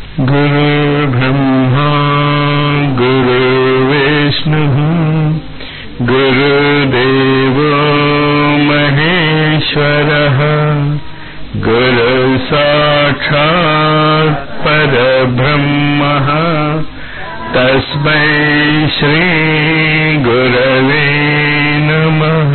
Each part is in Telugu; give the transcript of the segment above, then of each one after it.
गुरुर्ब्रह्मा गुरुर्विष्णुः गुरुदेवो महेश्वरः गुरुसाक्षात् परब्रह्मः तस्मै श्रीगुरवे नमः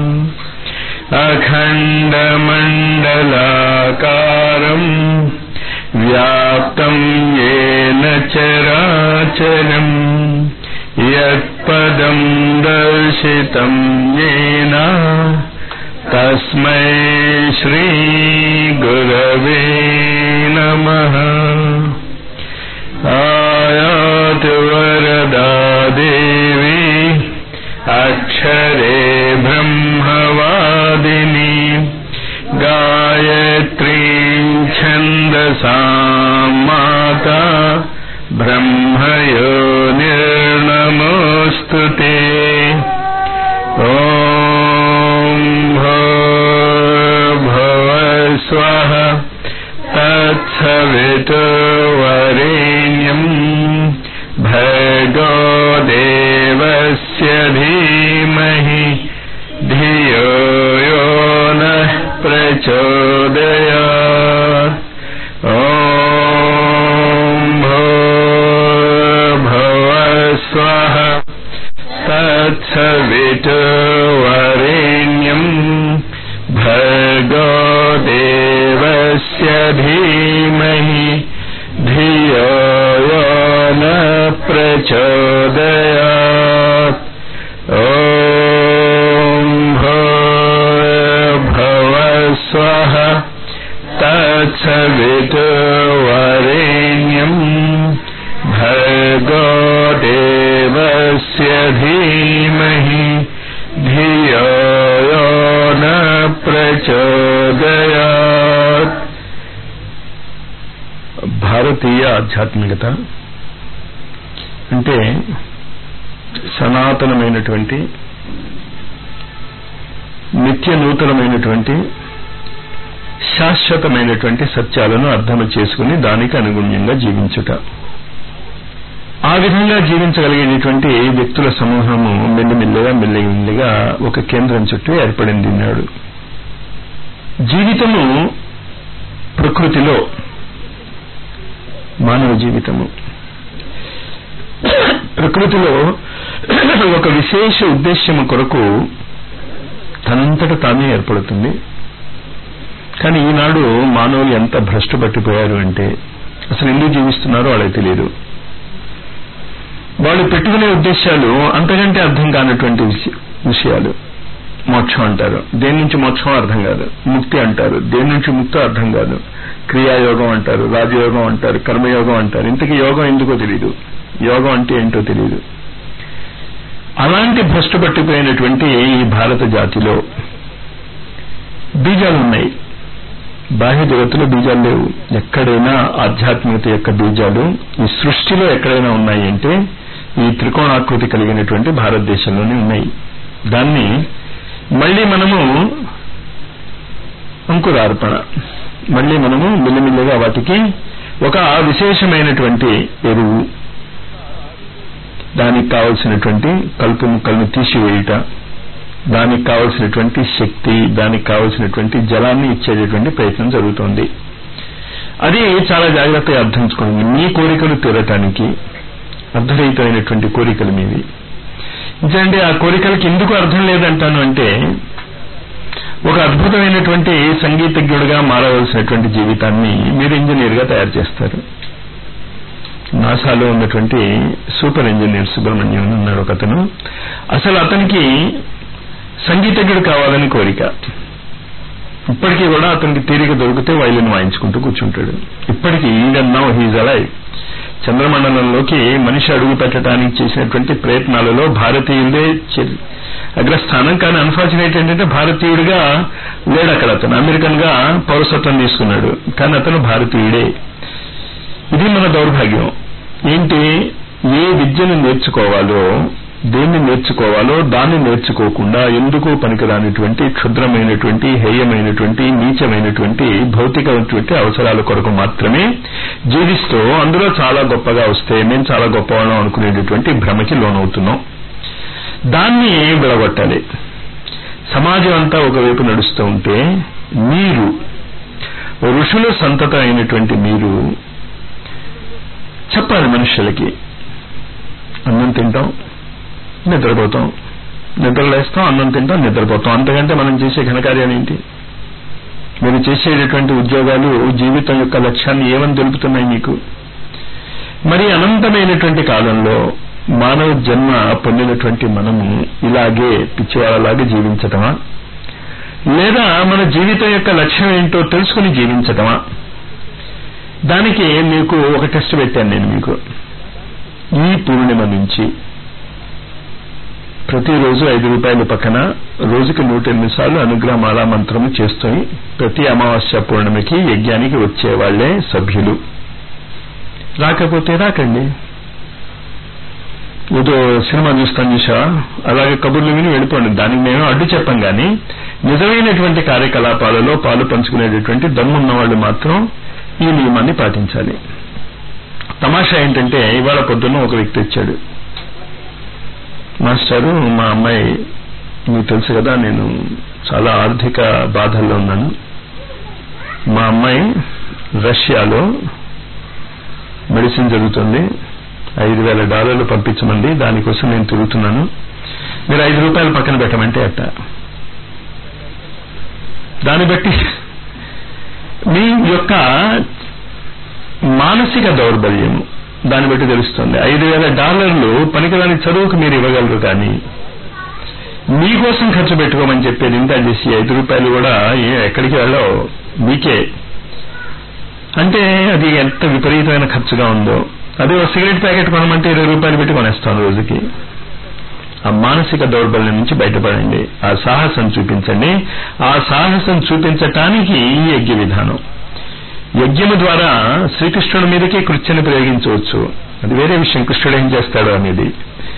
अखण्डमण्डलाकारम् व्याप्तम् येन चराचरम् यत्पदम् दर्शितम् येन तस्मै श्रीगुरवे नमः आयातु वरदा देवी अक्षरे ब्रह्मवादिनी गायत्रीं छन्दसां माता ब्रह्मयो निर्नमोऽस्तु ते ॐ भवस्वः तत्सवितुर्वरेण्यम् भर्गो देवस्य धीमहि धियो यो नः प्रचोदयात् ॐ भवस्वः तत्सवितुर्वरेण्यम् भर्गो देवस्य धीमहि धियो यो न प्रचोदयात् ॐ भवस्वः तत्सवितुर्वरेण्यम् भर्गो देवस्य धीमहि धियो यो न ప్రచోదయాత్ భారతీయ ఆధ్యాత్మికత అంటే సనాతనమైనటువంటి నిత్య నూతనమైనటువంటి శాశ్వతమైనటువంటి సత్యాలను అర్థం చేసుకుని దానికి అనుగుణ్యంగా జీవించుట ఆ విధంగా జీవించగలిగేటటువంటి వ్యక్తుల సమూహము మెల్లిమెల్లిగా మెల్లిమెల్లిగా ఒక కేంద్రం చుట్టూ ఏర్పడింది నాడు జీవితము ప్రకృతిలో మానవ జీవితము ప్రకృతిలో ఒక విశేష ఉద్దేశ్యము కొరకు తనంతట తానే ఏర్పడుతుంది కానీ ఈనాడు మానవులు ఎంత భ్రష్టు పట్టిపోయారు అంటే అసలు ఎందుకు జీవిస్తున్నారో వాళ్ళకి తెలియదు వాళ్ళు పెట్టుకునే ఉద్దేశాలు అంతకంటే అర్థం కానటువంటి విషయాలు మోక్షం అంటారు దేని నుంచి మోక్షం అర్థం కాదు ముక్తి అంటారు దేని నుంచి ముక్తో అర్థం కాదు క్రియాయోగం అంటారు రాజయోగం అంటారు కర్మయోగం అంటారు ఇంతకీ యోగం ఎందుకో తెలియదు యోగం అంటే ఏంటో తెలియదు అలాంటి భ్రష్టు పట్టిపోయినటువంటి ఈ భారత జాతిలో బీజాలు ఉన్నాయి బాహ్య జగత్తులో బీజాలు లేవు ఎక్కడైనా ఆధ్యాత్మికత యొక్క బీజాలు ఈ సృష్టిలో ఎక్కడైనా ఉన్నాయి అంటే ఈ త్రికోణాకృతి కలిగినటువంటి భారతదేశంలోనే ఉన్నాయి దాన్ని మళ్ళీ మనము అంకురార్పణ మళ్ళీ మనము మెల్లిమెల్లిగా వాటికి ఒక విశేషమైనటువంటి ఎరువు దానికి కావలసినటువంటి కలుపు ముక్కలను తీసివేయుట దానికి కావలసినటువంటి శక్తి దానికి కావలసినటువంటి జలాన్ని ఇచ్చేటటువంటి ప్రయత్నం జరుగుతోంది అది చాలా జాగ్రత్తగా అర్థించుకోండి మీ కోరికలు తీరటానికి అర్ధరహితమైనటువంటి కోరికలు మీవి ఎందుకంటే ఆ కోరికలకి ఎందుకు అర్థం లేదంటాను అంటే ఒక అద్భుతమైనటువంటి సంగీతజ్ఞుడిగా మారవలసినటువంటి జీవితాన్ని మీరు ఇంజనీర్గా తయారు చేస్తారు నాసాలో ఉన్నటువంటి సూపర్ ఇంజనీర్ సుబ్రహ్మణ్యం ఉన్నాడు ఒక అతను అసలు అతనికి సంగీతజ్ఞుడు కావాలని కోరిక ఇప్పటికీ కూడా అతనికి తీరిక దొరికితే వైలిన్ వాయించుకుంటూ కూర్చుంటాడు ఇప్పటికీ ఈవెన్ నౌ హీజ్ అలైవ్ చంద్రమండలంలోకి మనిషి అడుగు పెట్టడానికి చేసినటువంటి ప్రయత్నాలలో భారతీయులే అగ్రస్థానం కానీ అన్ఫార్చునేట్ ఏంటంటే భారతీయుడిగా లేడు అక్కడ అతను అమెరికన్ గా పౌరసత్వం తీసుకున్నాడు కానీ అతను భారతీయుడే ఇది మన దౌర్భాగ్యం ఏంటి ఏ విద్యను నేర్చుకోవాలో దేన్ని నేర్చుకోవాలో దాన్ని నేర్చుకోకుండా ఎందుకు పనికిరానిటువంటి క్షుద్రమైనటువంటి హేయమైనటువంటి నీచమైనటువంటి భౌతికమైనటువంటి అవసరాల కొరకు మాత్రమే జీవిస్తూ అందులో చాలా గొప్పగా వస్తే మేము చాలా గొప్పవాళ్ళం అనుకునేటటువంటి భ్రమకి లోనవుతున్నాం దాన్ని విడగొట్టాలి సమాజం అంతా ఒకవైపు నడుస్తూ ఉంటే మీరు ఋషుల సంతత అయినటువంటి మీరు చెప్పాలి మనుషులకి అన్నం తింటాం నిద్రపోతాం నిద్రలేస్తాం అన్నం తింటాం నిద్రపోతాం అంతకంటే మనం చేసే ఘనకార్యాలు ఏంటి మీరు చేసేటటువంటి ఉద్యోగాలు జీవితం యొక్క లక్ష్యాన్ని ఏమని తెలుపుతున్నాయి మీకు మరి అనంతమైనటువంటి కాలంలో మానవ జన్మ పొందినటువంటి మనము ఇలాగే పిచ్చివాళ్ళలాగా జీవించటమా లేదా మన జీవితం యొక్క లక్ష్యం ఏంటో తెలుసుకుని జీవించటమా దానికి మీకు ఒక టెస్ట్ పెట్టాను నేను మీకు ఈ పూర్ణిమ నుంచి ప్రతిరోజు ఐదు రూపాయల పక్కన రోజుకి నూట ఎనిమిది సార్లు అనుగ్రహ మాలా మంత్రము చేస్తూ ప్రతి అమావాస్య పూర్ణిమకి యజ్ఞానికి వచ్చే వాళ్లే సభ్యులు రాకపోతే రాకండి ఏదో సినిమా చూస్తాను చూసా అలాగే కబుర్లు విని వెళ్ళిపోండి దానికి మేము అడ్డు చెప్పం కానీ నిజమైనటువంటి కార్యకలాపాలలో పాలు పంచుకునేటటువంటి దమ్మున్న వాళ్ళు మాత్రం ఈ నియమాన్ని పాటించాలి తమాషా ఏంటంటే ఇవాళ పొద్దున్న ఒక వ్యక్తి వచ్చాడు మాస్టారు మా అమ్మాయి మీకు తెలుసు కదా నేను చాలా ఆర్థిక బాధల్లో ఉన్నాను మా అమ్మాయి రష్యాలో మెడిసిన్ జరుగుతుంది ఐదు వేల డాలర్లు పంపించమంది దానికోసం నేను తిరుగుతున్నాను మీరు ఐదు రూపాయలు పక్కన పెట్టమంటే అట్ట దాన్ని బట్టి మీ యొక్క మానసిక దౌర్బల్యము దాన్ని బట్టి తెలుస్తుంది ఐదు వేల డాలర్లు పనికిరాని చదువుకు మీరు ఇవ్వగలరు కానీ మీకోసం ఖర్చు పెట్టుకోమని చెప్పేది ఇంకా చేసి ఐదు రూపాయలు కూడా ఎక్కడికి వెళ్ళవు మీకే అంటే అది ఎంత విపరీతమైన ఖర్చుగా ఉందో అదే ఒక సిగరెట్ ప్యాకెట్ కొనమంటే ఇరవై రూపాయలు పెట్టి కొనేస్తాను రోజుకి ఆ మానసిక దౌర్బల్యం నుంచి బయటపడండి ఆ సాహసం చూపించండి ఆ సాహసం చూపించటానికి ఈ యజ్ఞ విధానం యజ్ఞము ద్వారా శ్రీకృష్ణుడి మీదకే కృత్యని ప్రయోగించవచ్చు అది వేరే విషయం కృష్ణుడు ఏం చేస్తాడు అనేది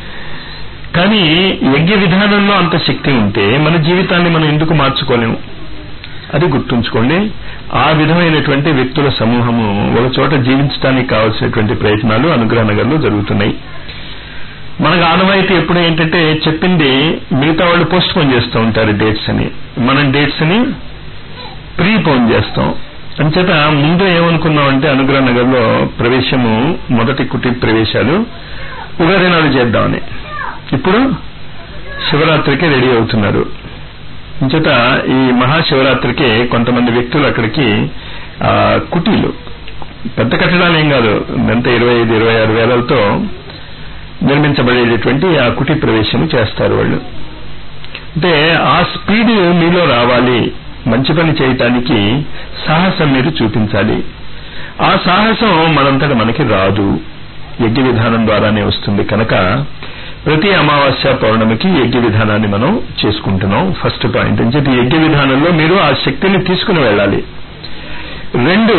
కానీ యజ్ఞ విధానంలో అంత శక్తి ఉంటే మన జీవితాన్ని మనం ఎందుకు మార్చుకోలేము అది గుర్తుంచుకోండి ఆ విధమైనటువంటి వ్యక్తుల సమూహము ఒక చోట జీవించడానికి కావలసినటువంటి ప్రయత్నాలు అనుగ్రహ నగర్లో జరుగుతున్నాయి మనకు ఆనవాయితీ ఎప్పుడు ఏంటంటే చెప్పింది మిగతా వాళ్ళు పోస్ట్ పోన్ చేస్తూ ఉంటారు డేట్స్ అని మనం డేట్స్ అని ప్రీ పోన్ చేస్తాం అంచేత ముందు ఏమనుకున్నామంటే అనుగ్రహ నగర్లో ప్రవేశము మొదటి కుటి ప్రవేశాలు ఉగాది నాడు చేద్దామని ఇప్పుడు శివరాత్రికి రెడీ అవుతున్నారు అంచేత ఈ మహాశివరాత్రికి కొంతమంది వ్యక్తులు అక్కడికి ఆ కుటీలు పెద్ద కట్టడాలు ఏం కాదు ఎంత ఇరవై ఐదు ఇరవై ఆరు వేలతో నిర్మించబడేటటువంటి ఆ కుటి ప్రవేశం చేస్తారు వాళ్ళు అంటే ఆ స్పీడ్ మీలో రావాలి మంచి పని చేయటానికి సాహసం మీరు చూపించాలి ఆ సాహసం మనంతట మనకి రాదు యజ్ఞ విధానం ద్వారానే వస్తుంది కనుక ప్రతి అమావాస్య పౌర్ణమికి యజ్ఞ విధానాన్ని మనం చేసుకుంటున్నాం ఫస్ట్ పాయింట్ అని చెప్పి యజ్ఞ విధానంలో మీరు ఆ శక్తిని తీసుకుని వెళ్ళాలి రెండు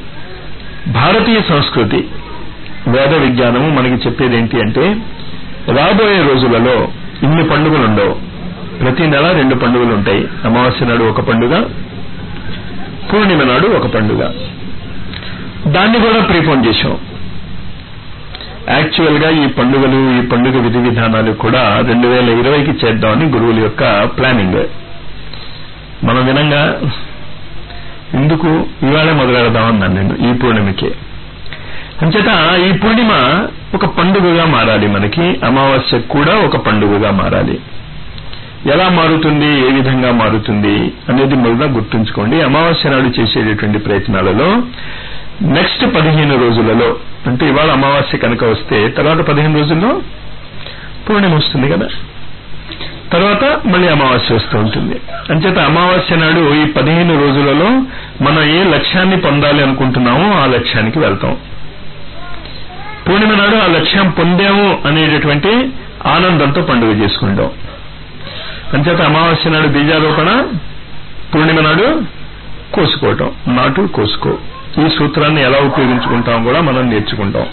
భారతీయ సంస్కృతి వేద విజ్ఞానము మనకి చెప్పేది ఏంటి అంటే రాబోయే రోజులలో ఇన్ని పండుగలు ఉండవు ప్రతి నెల రెండు పండుగలు ఉంటాయి అమావాస్య నాడు ఒక పండుగ పూర్ణిమ నాడు ఒక పండుగ దాన్ని కూడా ప్రీపోన్ చేశాం యాక్చువల్ గా ఈ పండుగలు ఈ పండుగ విధి విధానాలు కూడా రెండు వేల ఇరవైకి చేద్దామని గురువుల యొక్క ప్లానింగ్ మనం వినంగా ఎందుకు ఇవాళే మొదలెడదామన్నాను నేను ఈ పూర్ణిమకి అంచేత ఈ పూర్ణిమ ఒక పండుగగా మారాలి మనకి అమావాస్య కూడా ఒక పండుగగా మారాలి ఎలా మారుతుంది ఏ విధంగా మారుతుంది అనేది మొదట గుర్తుంచుకోండి అమావాస్య నాడు చేసేటటువంటి ప్రయత్నాలలో నెక్స్ట్ పదిహేను రోజులలో అంటే ఇవాళ అమావాస్య కనుక వస్తే తర్వాత పదిహేను రోజుల్లో పూర్ణిమ వస్తుంది కదా తర్వాత మళ్ళీ అమావాస్య వస్తూ ఉంటుంది అంచేత అమావాస్య నాడు ఈ పదిహేను రోజులలో మనం ఏ లక్ష్యాన్ని పొందాలి అనుకుంటున్నామో ఆ లక్ష్యానికి వెళ్తాం పూర్ణిమ నాడు ఆ లక్ష్యం పొందాము అనేటటువంటి ఆనందంతో పండుగ చేసుకుంటాం అంచేత అమావాస్య నాడు బీజారోపణ పూర్ణిమ నాడు కోసుకోవటం నాటు కోసుకో ఈ సూత్రాన్ని ఎలా ఉపయోగించుకుంటాం కూడా మనం నేర్చుకుంటాం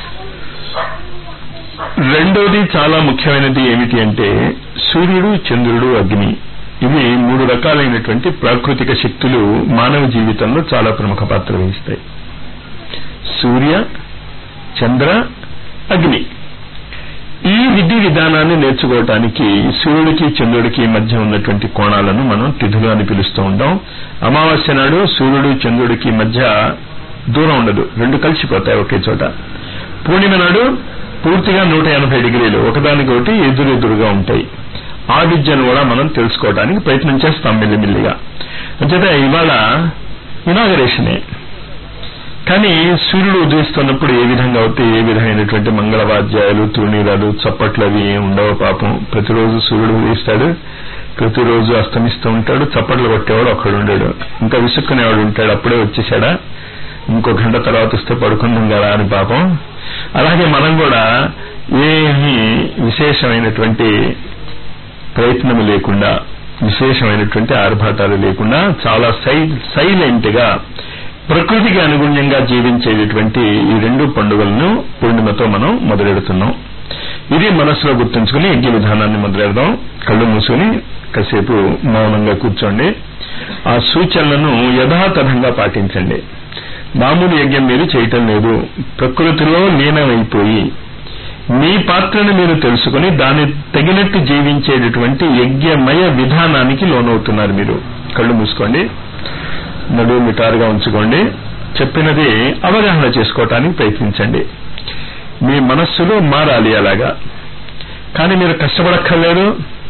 రెండోది చాలా ముఖ్యమైనది ఏమిటి అంటే సూర్యుడు చంద్రుడు అగ్ని ఇవి మూడు రకాలైనటువంటి ప్రాకృతిక శక్తులు మానవ జీవితంలో చాలా ప్రముఖ పాత్ర వహిస్తాయి సూర్య చంద్ర అగ్ని ఈ విధి విధానాన్ని నేర్చుకోవటానికి సూర్యుడికి చంద్రుడికి మధ్య ఉన్నటువంటి కోణాలను మనం తిథులు అని పిలుస్తూ ఉంటాం అమావాస్య నాడు సూర్యుడు చంద్రుడికి మధ్య దూరం ఉండదు రెండు కలిసిపోతాయి ఒకే చోట పూర్ణిమ నాడు పూర్తిగా నూట ఎనభై డిగ్రీలు ఒకదానికొకటి ఎదురెదురుగా ఉంటాయి ఆ విద్యను కూడా మనం తెలుసుకోవడానికి ప్రయత్నం చేస్తాం మెల్లిమెల్లిగా అంచేత ఇవాళ ఇనాగరేషనే కానీ సూర్యుడు ఉదయిస్తున్నప్పుడు ఏ విధంగా అవుతాయి ఏ విధమైనటువంటి మంగళవాద్యాలు తూణీరాలు చప్పట్లు అవి ఏం ఉండవు పాపం ప్రతిరోజు సూర్యుడు ఉదయిస్తాడు ప్రతిరోజు అస్తమిస్తూ ఉంటాడు చప్పట్లు కొట్టేవాడు ఒక్కడు ఉండడు ఇంకా విసుక్కునేవాడు ఉంటాడు అప్పుడే వచ్చేసాడా ఇంకో గంట తర్వాత వస్తే పడుకుందాం కదా అని పాపం అలాగే మనం కూడా ఏమీ విశేషమైనటువంటి ప్రయత్నము లేకుండా విశేషమైనటువంటి ఆర్భాటాలు లేకుండా చాలా సై సైలెంట్ గా ప్రకృతికి అనుగుణ్యంగా జీవించేటటువంటి ఈ రెండు పండుగలను పూర్ణిమతో మనం మొదలెడుతున్నాం ఇది మనసులో గుర్తుంచుకుని యజ్ఞ విధానాన్ని మొదలెడదాం కళ్ళు మూసుకుని కాసేపు మౌనంగా కూర్చోండి ఆ సూచనలను యథాతథంగా పాటించండి మామూలు యజ్ఞం మీరు చేయటం లేదు ప్రకృతిలో లీనమైపోయి మీ పాత్రను మీరు తెలుసుకుని దాని తగినట్టు జీవించేటటువంటి యజ్ఞమయ విధానానికి లోనవుతున్నారు మీరు కళ్ళు మూసుకోండి నడువు మిటారుగా ఉంచుకోండి చెప్పినది అవగాహన చేసుకోవటానికి ప్రయత్నించండి మీ మనస్సులో మారాలి అలాగా కానీ మీరు కష్టపడక్కర్లేదు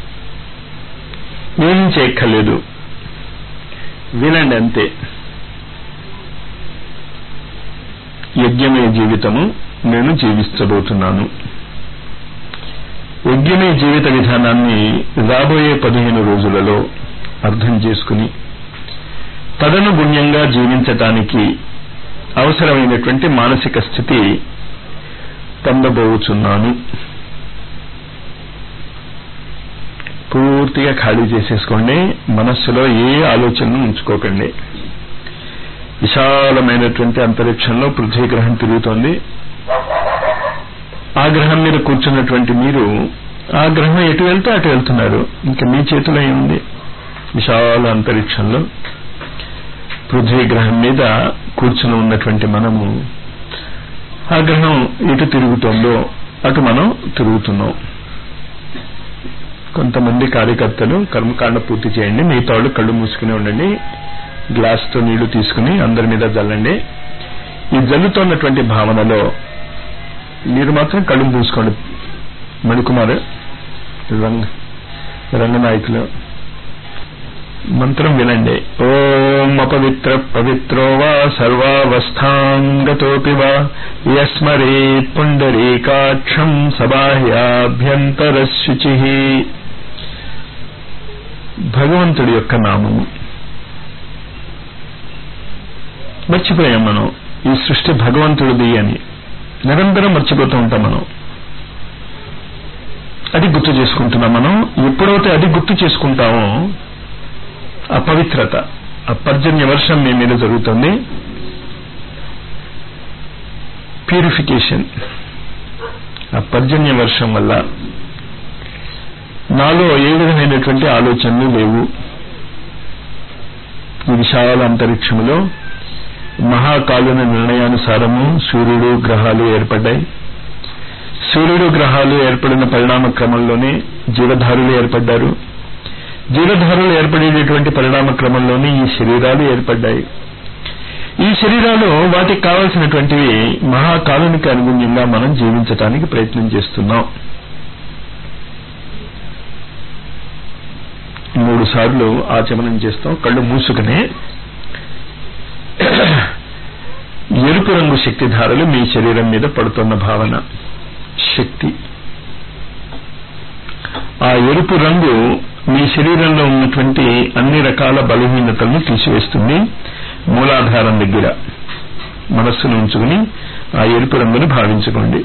ఏం చేయక్కర్లేదు వినండి అంతే యజ్ఞమే జీవితము నేను జీవించబోతున్నాను యజ్ఞమే జీవిత విధానాన్ని రాబోయే పదిహేను రోజులలో అర్థం చేసుకుని తదనుగుణ్యంగా జీవించటానికి అవసరమైనటువంటి మానసిక స్థితి పొందబోచున్నాను పూర్తిగా ఖాళీ చేసేసుకోండి మనస్సులో ఏ ఆలోచనను ఉంచుకోకండి విశాలమైనటువంటి అంతరిక్షంలో పృథ్వీ గ్రహం తిరుగుతోంది ఆ గ్రహం మీద కూర్చున్నటువంటి మీరు ఆ గ్రహం ఎటు వెళ్తే అటు వెళ్తున్నారు ఇంకా మీ చేతిలో ఏముంది విశాల అంతరిక్షంలో పృథ్వీ గ్రహం మీద కూర్చుని ఉన్నటువంటి మనము ఆ గ్రహం ఎటు తిరుగుతోందో అటు మనం తిరుగుతున్నాం కొంతమంది కార్యకర్తలు కర్మకాండ పూర్తి చేయండి మిగతా వాళ్ళు కళ్ళు మూసుకుని ఉండండి గ్లాస్ తో నీళ్లు తీసుకుని అందరి మీద జల్లండి ఈ జల్లుతున్నటువంటి భావనలో మీరు మాత్రం కళ్ళు మూసుకోండి మణికుమార్ రంగ రంగనాయకులు మంత్రం వినండి ఓం అపవిత్ర పవిత్రో వా సర్వావస్థాంగతోపి వా యస్మరేత్ పుండరీకాక్షం సబాహ్యాభ్యంతరశుచి భగవంతుడి యొక్క నామము మర్చిపోయాం మనం ఈ సృష్టి భగవంతుడిది అని నిరంతరం మర్చిపోతూ ఉంటాం మనం అది గుర్తు చేసుకుంటున్నాం మనం ఎప్పుడైతే అది గుర్తు చేసుకుంటామో అపవిత్రత అపర్జన్య వర్షం మీ మీద జరుగుతుంది ప్యూరిఫికేషన్ ఆ పర్జన్య వర్షం వల్ల నాలో ఏ విధమైనటువంటి ఆలోచనలు లేవు ఈ విశాల అంతరిక్షంలో మహాకాలున నిర్ణయానుసారము సూర్యుడు గ్రహాలు ఏర్పడ్డాయి సూర్యుడు గ్రహాలు ఏర్పడిన పరిణామ క్రమంలోనే జీవధారులు ఏర్పడ్డారు జీవధారులు ఏర్పడేటటువంటి పరిణామ క్రమంలోనే ఈ శరీరాలు ఏర్పడ్డాయి ఈ శరీరాలు వాటికి కావలసినటువంటివి మహాకాలునికి అనుగుణ్యంగా మనం జీవించటానికి ప్రయత్నం చేస్తున్నాం మూడు సార్లు ఆచమనం చేస్తాం కళ్ళు మూసుకునే ఎరుపు రంగు శక్తి ధారలు మీ శరీరం మీద పడుతున్న భావన శక్తి ఆ ఎరుపు రంగు మీ శరీరంలో ఉన్నటువంటి అన్ని రకాల బలహీనతలను తీసివేస్తుంది మూలాధారం దగ్గర మనస్సును ఉంచుకుని ఆ ఎరుపు రంగును భావించుకోండి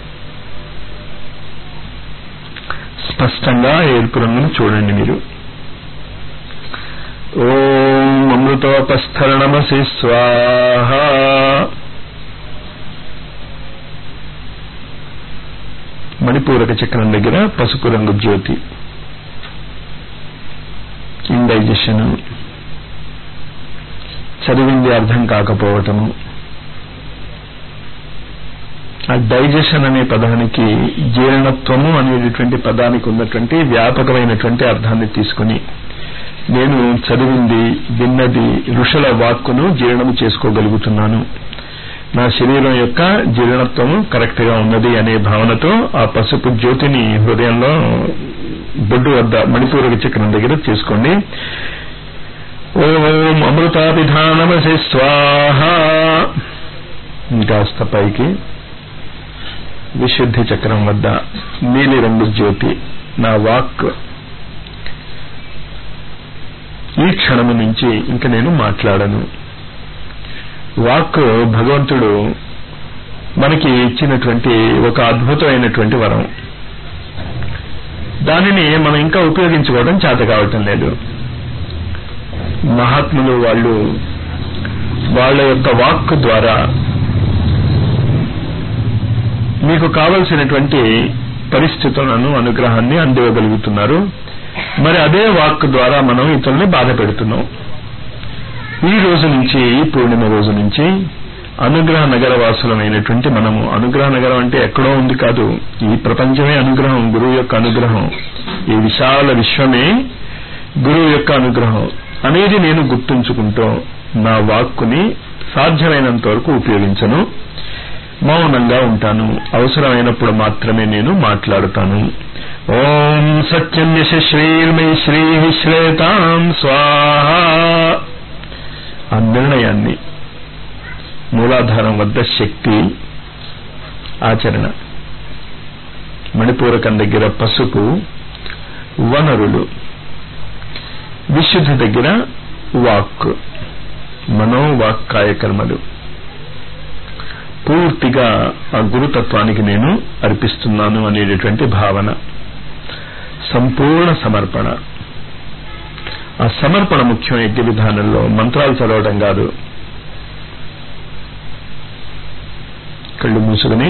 స్పష్టంగా ఆ ఎరుపు రంగును చూడండి మీరు ఓం అమృతోపస్థరణమసి స్వాహ మణిపూరక చక్రం దగ్గర పసుపు రంగు జ్యోతి ఇండైజెషన్ చదివింది అర్థం కాకపోవటము ఆ డైజెషన్ అనే పదానికి జీర్ణత్వము అనేటటువంటి పదానికి ఉన్నటువంటి వ్యాపకమైనటువంటి అర్థాన్ని తీసుకుని నేను చదివింది విన్నది ఋషుల వాక్కును జీర్ణము చేసుకోగలుగుతున్నాను నా శరీరం యొక్క జీర్ణత్వము కరెక్ట్ గా ఉన్నది అనే భావనతో ఆ పసుపు జ్యోతిని హృదయంలో బొడ్డు వద్ద మణిపూరక చక్రం దగ్గర చేసుకోండి ఓం అమృతాభిధానమసి స్వాహ ఇంకాస్త పైకి విశుద్ధి చక్రం వద్ద నీలిరంగు జ్యోతి నా వాక్ ఈ క్షణము నుంచి ఇంక నేను మాట్లాడను వాక్ భగవంతుడు మనకి ఇచ్చినటువంటి ఒక అద్భుతమైనటువంటి వరం దానిని మనం ఇంకా ఉపయోగించుకోవడం చేత కావటం లేదు మహాత్ములు వాళ్ళు వాళ్ళ యొక్క వాక్ ద్వారా మీకు కావలసినటువంటి పరిస్థితులను అనుగ్రహాన్ని అందివ్వగలుగుతున్నారు మరి అదే వాక్ ద్వారా మనం ఇతరుల్ని బాధ పెడుతున్నాం ఈ రోజు నుంచి ఈ పూర్ణిమ రోజు నుంచి అనుగ్రహ నగర వాసులమైనటువంటి మనము అనుగ్రహ నగరం అంటే ఎక్కడో ఉంది కాదు ఈ ప్రపంచమే అనుగ్రహం గురువు యొక్క అనుగ్రహం ఈ విశాల విశ్వమే గురువు యొక్క అనుగ్రహం అనేది నేను గుర్తుంచుకుంటూ నా వాక్కుని సాధ్యమైనంత వరకు ఉపయోగించను మౌనంగా ఉంటాను అవసరమైనప్పుడు మాత్రమే నేను మాట్లాడుతాను ఓం సత్యం యశ శ్రీర్మై శ్రీ శ్రేతాం స్వాహ ఆ నిర్ణయాన్ని మూలాధారం వద్ద శక్తి ఆచరణ మణిపూరకం దగ్గర పసుపు వనరులు విశుద్ధి దగ్గర వాక్ మనోవాక్ కాయకర్మలు పూర్తిగా ఆ గురుతత్వానికి నేను అర్పిస్తున్నాను అనేటటువంటి భావన సంపూర్ణ సమర్పణ ఆ సమర్పణ ముఖ్యం యజ్ఞ విధానంలో మంత్రాలు చదవడం కాదు కళ్ళు మూసుకుని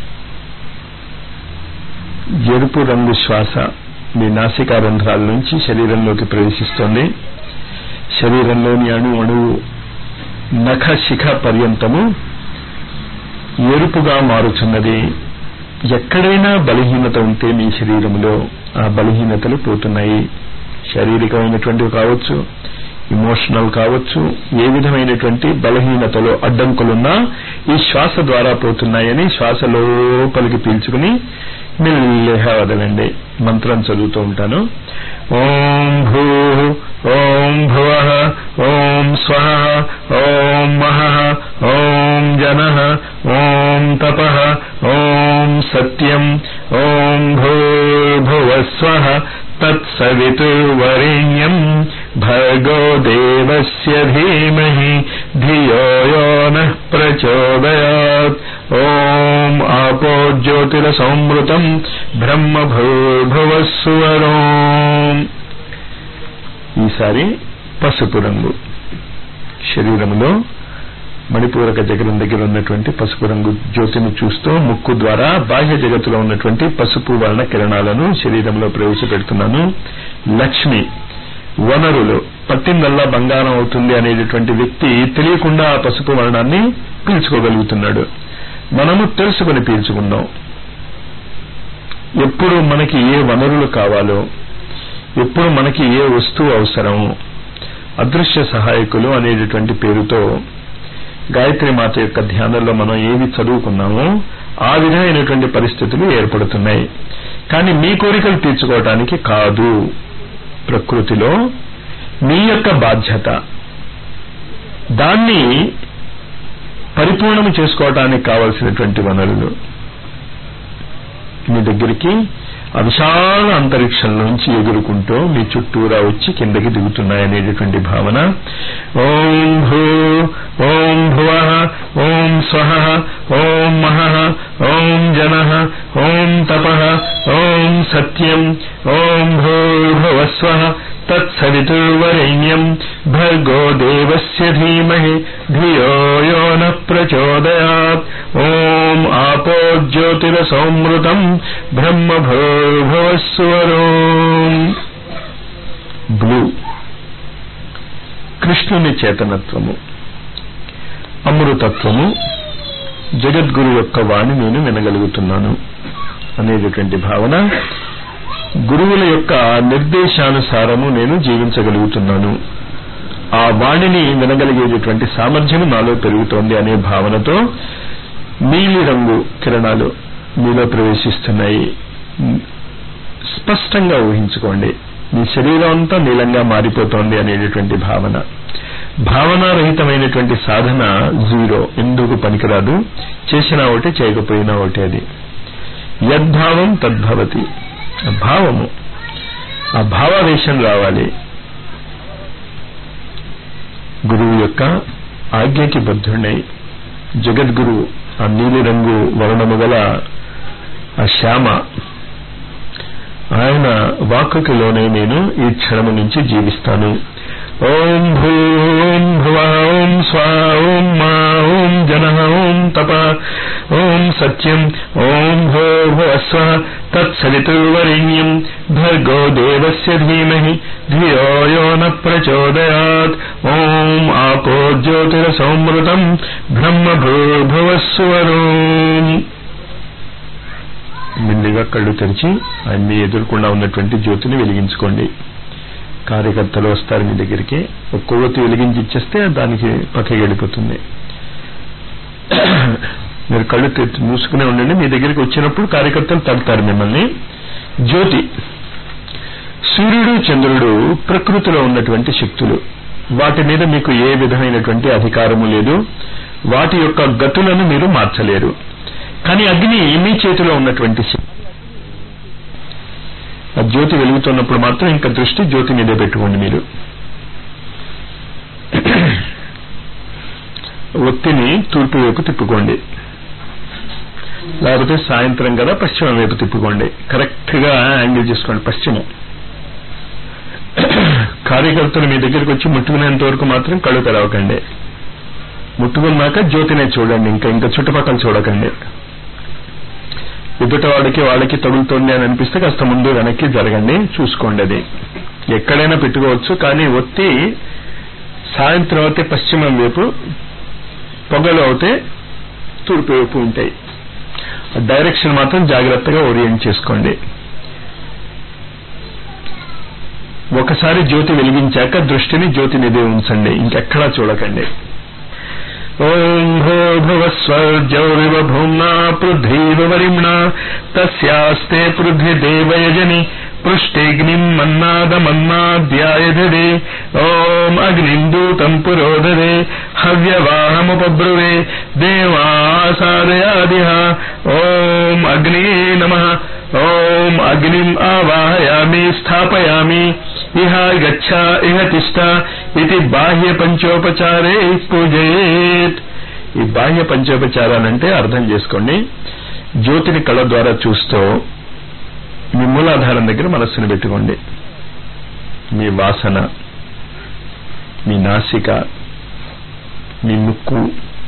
ఎరుపు రంగు శ్వాస మీ నాసికా రంధ్రాల నుంచి శరీరంలోకి ప్రవేశిస్తోంది శరీరంలోని అణు అణువు నఖ శిఖ పర్యంతము ఎరుపుగా మారుచున్నది ఎక్కడైనా బలహీనత ఉంటే మీ శరీరంలో ఆ బలహీనతలు పోతున్నాయి శారీరకమైనటువంటివి కావచ్చు ఇమోషనల్ కావచ్చు ఏ విధమైనటువంటి బలహీనతలో అడ్డంకులున్నా ఈ శ్వాస ద్వారా పోతున్నాయని శ్వాస లోపలికి పీల్చుకుని మెల్లిగా వదలండి మంత్రం చదువుతూ ఉంటాను ఓం భూ ఓం భువ ఓం స్వ ఓం మహ ఓం జన ఓం తప ఓం సత్యం ఓం భూర్భువస్వ తత్సవితుర్వరేణ్యం భర్గో దేవస్య ధీమహి ధియో యో నః ప్రచోదయాత్ ఓం ఆపో జ్యోతిర సంవృతం బ్రహ్మ భూర్భువస్సువరోం ఈసారి పసుపు రంగు శరీరములో మణిపూరక జగరం దగ్గర ఉన్నటువంటి పసుపు రంగు జ్యోతిని చూస్తూ ముక్కు ద్వారా బాహ్య జగత్తులో ఉన్నటువంటి పసుపు వర్ణ కిరణాలను శరీరంలో ప్రవేశపెడుతున్నాను లక్ష్మి వనరులు పట్టిందల్లా బంగారం అవుతుంది అనేటటువంటి వ్యక్తి తెలియకుండా ఆ పసుపు వర్ణాన్ని పీల్చుకోగలుగుతున్నాడు మనము తెలుసుకుని పీల్చుకుందాం ఎప్పుడు మనకి ఏ వనరులు కావాలో ఎప్పుడు మనకి ఏ వస్తువు అవసరమో అదృశ్య సహాయకులు అనేటటువంటి పేరుతో గాయత్రి మాత యొక్క ధ్యానంలో మనం ఏవి చదువుకున్నామో ఆ విధమైనటువంటి పరిస్థితులు ఏర్పడుతున్నాయి కానీ మీ కోరికలు తీర్చుకోవటానికి కాదు ప్రకృతిలో మీ యొక్క బాధ్యత దాన్ని పరిపూర్ణము చేసుకోవటానికి కావలసినటువంటి వనరులు మీ దగ్గరికి ఆ విశాల అంతరిక్షంలోంచి ఎగురుకుంటూ మీ చుట్టూరా వచ్చి కిందకి దిగుతున్నాయనేటటువంటి భావన ఓం భూ ఓం భువ ఓం స్వ ఓం మహ ఓం జన ఓం తప ఓం సత్యం ఓం భూర్భువస్వ తత్సవితుర్వరేణ్యం భర్గో దేవస్య ధీమహి ధియో యో న ప్రచోదయాత్ ఓం ఆపో జ్యోతిర సౌమృతం బ్రహ్మ భూర్భువస్వరోం బ్లూ కృష్ణుని చేతనత్వము అమృతత్వము జగద్గురు యొక్క వాణి నేను వినగలుగుతున్నాను అనేటటువంటి భావన గురువుల యొక్క నిర్దేశానుసారము నేను జీవించగలుగుతున్నాను ఆ వాణిని వినగలిగేటటువంటి సామర్థ్యం నాలో పెరుగుతోంది అనే భావనతో నీలి రంగు కిరణాలు మీలో ప్రవేశిస్తున్నాయి స్పష్టంగా ఊహించుకోండి మీ శరీరం అంతా నీలంగా మారిపోతోంది అనేటటువంటి భావన భావనారహితమైనటువంటి సాధన జీరో ఎందుకు పనికిరాదు చేసినా ఒకటి చేయకపోయినా ఒకటి అది యద్భావం తద్భవతి భావము ఆ భావావేశం రావాలి గురువు యొక్క ఆజ్ఞకి బద్ధుడై జగద్గురు ఆ నీలి రంగు వర్ణము గల ఆ శ్యామ ఆయన వాక్కుకి లోనే నేను ఈ క్షణము నుంచి జీవిస్తాను ఓం భూం భువ ఓం స్వా ఓం మా ఓం జన ఓం తప ఓం సత్యం ఓం భో భువస్వ తత్సవితుర్వరేణ్యం భర్గో దేవస్య ధీమహి ధియో యో న ప్రచోదయాత్ ఓం ఆపో జ్యోతిరసౌమృతం బ్రహ్మ భూర్భువస్సువరోం మెల్లిగా కళ్ళు తెరిచి ఆయన మీ ఎదురుకుండా ఉన్నటువంటి జ్యోతిని వెలిగించుకోండి కార్యకర్తలు వస్తారు మీ దగ్గరికి ఒక కొవ్వొత్తి వెలిగించి ఇచ్చేస్తే దానికి పక్కకి వెళ్ళిపోతుంది మీరు కళ్ళు తెరిచి మూసుకునే ఉండండి మీ దగ్గరికి వచ్చినప్పుడు కార్యకర్తలు తడతారు మిమ్మల్ని జ్యోతి సూర్యుడు చంద్రుడు ప్రకృతిలో ఉన్నటువంటి శక్తులు వాటి మీద మీకు ఏ విధమైనటువంటి అధికారము లేదు వాటి యొక్క గతులను మీరు మార్చలేరు కానీ అగ్ని మీ చేతిలో ఉన్నటువంటి శక్తి ఆ జ్యోతి వెలుగుతున్నప్పుడు మాత్రం ఇంకా దృష్టి జ్యోతి మీదే పెట్టుకోండి మీరు ఒత్తిని తూర్పు వైపు తిప్పుకోండి లేకపోతే సాయంత్రం కదా పశ్చిమం వైపు తిప్పుకోండి కరెక్ట్ గా యాంగిల్ చేసుకోండి పశ్చిమం కార్యకర్తలు మీ దగ్గరికి వచ్చి ముట్టుకునేంత వరకు మాత్రం కళ్ళు తెరవకండి ముట్టుకున్నాక జ్యోతినే చూడండి ఇంకా ఇంకా చుట్టుపక్కల చూడకండి ఎదుట వాడికి వాళ్ళకి తగులుతోంది అని అనిపిస్తే కాస్త ముందు వెనక్కి జరగండి చూసుకోండి అది ఎక్కడైనా పెట్టుకోవచ్చు కానీ ఒత్తి సాయంత్రం అయితే పశ్చిమం వైపు పొగలు అవుతే తూర్పు వైపు ఉంటాయి డైరెక్షన్ మాత్రం జాగ్రత్తగా ఓరియంట్ చేసుకోండి ఒకసారి జ్యోతి వెలిగించాక దృష్టిని జ్యోతి మీదే ఉంచండి ఇంకెక్కడా చూడకండి ఓం భూర్భువస్వర్జౌరివ భూమ్నా పృథ్వీవ వరిమ్ణా తస్యాస్తే పృథ్వీ దేవయజని పృష్టిగ్నిం మన్నాదమన్నాద్యాయధరే ఓం అగ్నిం దూతం పురోదరే హవ్యవాహముపబ్రువే దేవాసాదయాదిహ ఓం అగ్నే నమ ఓం అగ్నిం ఆవాహయామి స్థాపయామి ఇహ గచ్చ ఇహ తిష్ట ఇది బాహ్య పంచోపచారే పూజయేత్ ఈ బాహ్య పంచోపచారాలంటే అర్థం చేసుకోండి జ్యోతిని కళ్ళ ద్వారా చూస్తూ మీ మూలాధారం దగ్గర మనస్సును పెట్టుకోండి మీ వాసన మీ నాసిక మీ ముక్కు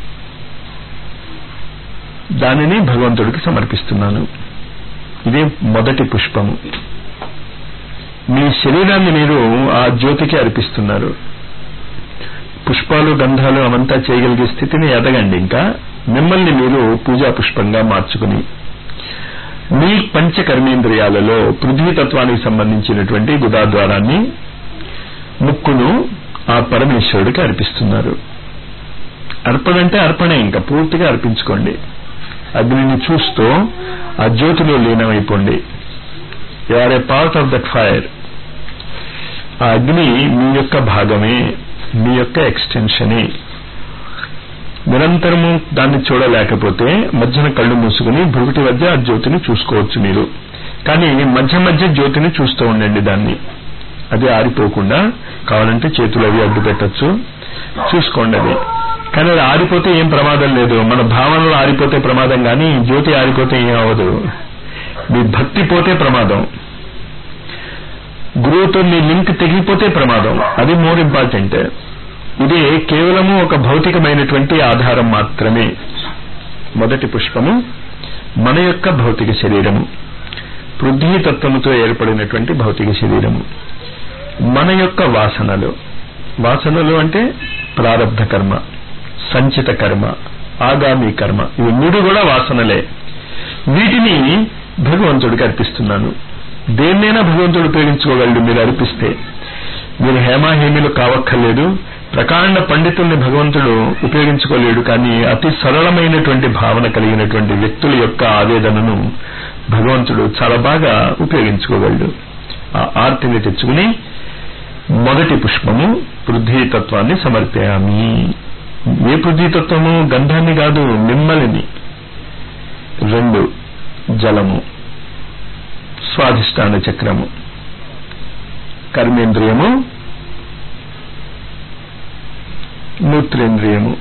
దానిని భగవంతుడికి సమర్పిస్తున్నాను ఇదే మొదటి పుష్పము మీ శరీరాన్ని మీరు ఆ జ్యోతికి అర్పిస్తున్నారు పుష్పాలు గంధాలు అవంతా చేయగలిగే స్థితిని ఎదగండి ఇంకా మిమ్మల్ని మీరు పూజా పుష్పంగా మార్చుకుని మీ పంచ కర్మేంద్రియాలలో పృథ్వీతత్వానికి సంబంధించినటువంటి గుదాద్వారాన్ని ముక్కును ఆ పరమేశ్వరుడికి అర్పిస్తున్నారు అర్పణ అంటే అర్పణే ఇంకా పూర్తిగా అర్పించుకోండి అగ్నిని చూస్తూ ఆ జ్యోతిలో లీనమైపోండి you are a part of that fire ఆ అగ్ని మీ యొక్క భాగమే మీ యొక్క ఎక్స్టెన్షనే నిరంతరము దాన్ని చూడలేకపోతే మధ్యన కళ్ళు మూసుకుని భృగుటి మధ్య ఆ జ్యోతిని చూసుకోవచ్చు మీరు కానీ మధ్య మధ్య జ్యోతిని చూస్తూ ఉండండి దాన్ని అది ఆరిపోకుండా కావాలంటే చేతులు అవి అడ్డు పెట్టచ్చు చూసుకోండి అది కానీ అది ఆరిపోతే ఏం ప్రమాదం లేదు మన భావనలు ఆరిపోతే ప్రమాదం కానీ జ్యోతి ఆరిపోతే ఏం అవ్వదు మీ భక్తి పోతే ప్రమాదం గురువుతో మీ లింక్ తెగిపోతే ప్రమాదం అది మోర్ ఇంపార్టెంట్ ఇది కేవలము ఒక భౌతికమైనటువంటి ఆధారం మాత్రమే మొదటి పుష్పము మన యొక్క భౌతిక శరీరము పృథ్వీ తత్వముతో ఏర్పడినటువంటి భౌతిక శరీరము మన యొక్క వాసనలు వాసనలు అంటే ప్రారంధ కర్మ సంచిత కర్మ ఆగామి కర్మ ఇవి మూడు కూడా వాసనలే వీటిని భగవంతుడికి అర్పిస్తున్నాను దేన్నైనా భగవంతుడు ఉపయోగించుకోగలడు మీరు అర్పిస్తే మీరు హేమాహేమిలు కావక్కర్లేదు ప్రకాండ పండితుల్ని భగవంతుడు ఉపయోగించుకోలేడు కానీ అతి సరళమైనటువంటి భావన కలిగినటువంటి వ్యక్తుల యొక్క ఆవేదనను భగవంతుడు చాలా బాగా ఉపయోగించుకోగలడు ఆ ఆర్తిని తెచ్చుకుని మొదటి పుష్పము పృథ్వీతత్వాన్ని సమర్పయామి ఏ పృథ్వీతత్వము గంధాన్ని కాదు మిమ్మల్ని రెండు జలము స్వాధిష్టాన చక్రము కర్మేంద్రియము మూత్రేంద్రియము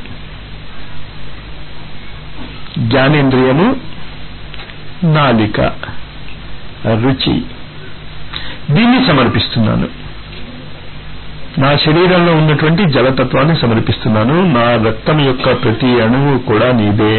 జ్ఞానేంద్రియము నాలిక రుచి దీన్ని సమర్పిస్తున్నాను నా శరీరంలో ఉన్నటువంటి జలతత్వాన్ని సమర్పిస్తున్నాను నా రక్తం యొక్క ప్రతి అణువు కూడా నీదే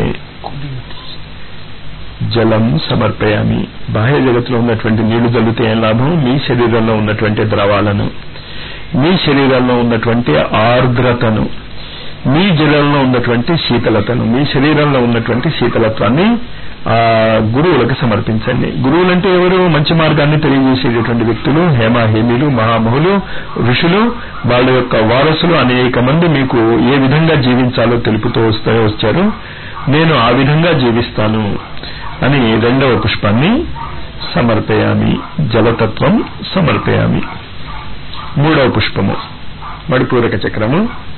జలం సమర్పయామి బాహ్య జగత్తులో ఉన్నటువంటి నీళ్లు చల్లితే ఏం లాభం మీ శరీరంలో ఉన్నటువంటి ద్రవాలను మీ శరీరంలో ఉన్నటువంటి ఆర్ద్రతను మీ జలంలో ఉన్నటువంటి శీతలతను మీ శరీరంలో ఉన్నటువంటి శీతలత్వాన్ని ఆ గురువులకు సమర్పించండి గురువులంటే ఎవరు మంచి మార్గాన్ని తెలియజేసేటటువంటి వ్యక్తులు హేమాహేమీలు మహామహులు ఋషులు వాళ్ళ యొక్క వారసులు అనేక మంది మీకు ఏ విధంగా జీవించాలో తెలుపుతూ వస్తే వచ్చారు నేను ఆ విధంగా జీవిస్తాను అని రెండవ పుష్పాన్ని సమర్పయామి జలతత్వం సమర్పయామి మూడవ పుష్పము మడిపూరక చక్రము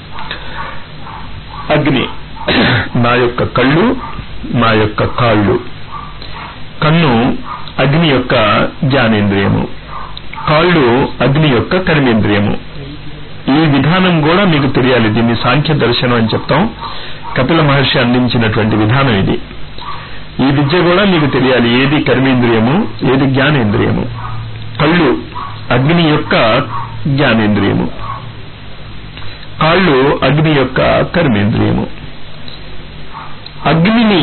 అగ్ని నా యొక్క కళ్ళు నా యొక్క కాళ్ళు కన్ను అగ్ని యొక్క జ్ఞానేంద్రియము కాళ్ళు అగ్ని యొక్క కర్మేంద్రియము ఈ విధానం కూడా మీకు తెలియాలి దీన్ని సాంఖ్య దర్శనం అని చెప్తాం కపిల మహర్షి అందించినటువంటి విధానం ఇది ఈ విద్య కూడా మీకు తెలియాలి ఏది కర్మేంద్రియము ఏది జ్ఞానేంద్రియము కళ్ళు అగ్ని యొక్క జ్ఞానేంద్రియము కాళ్ళు అగ్ని యొక్క కర్మేంద్రియము అగ్నిని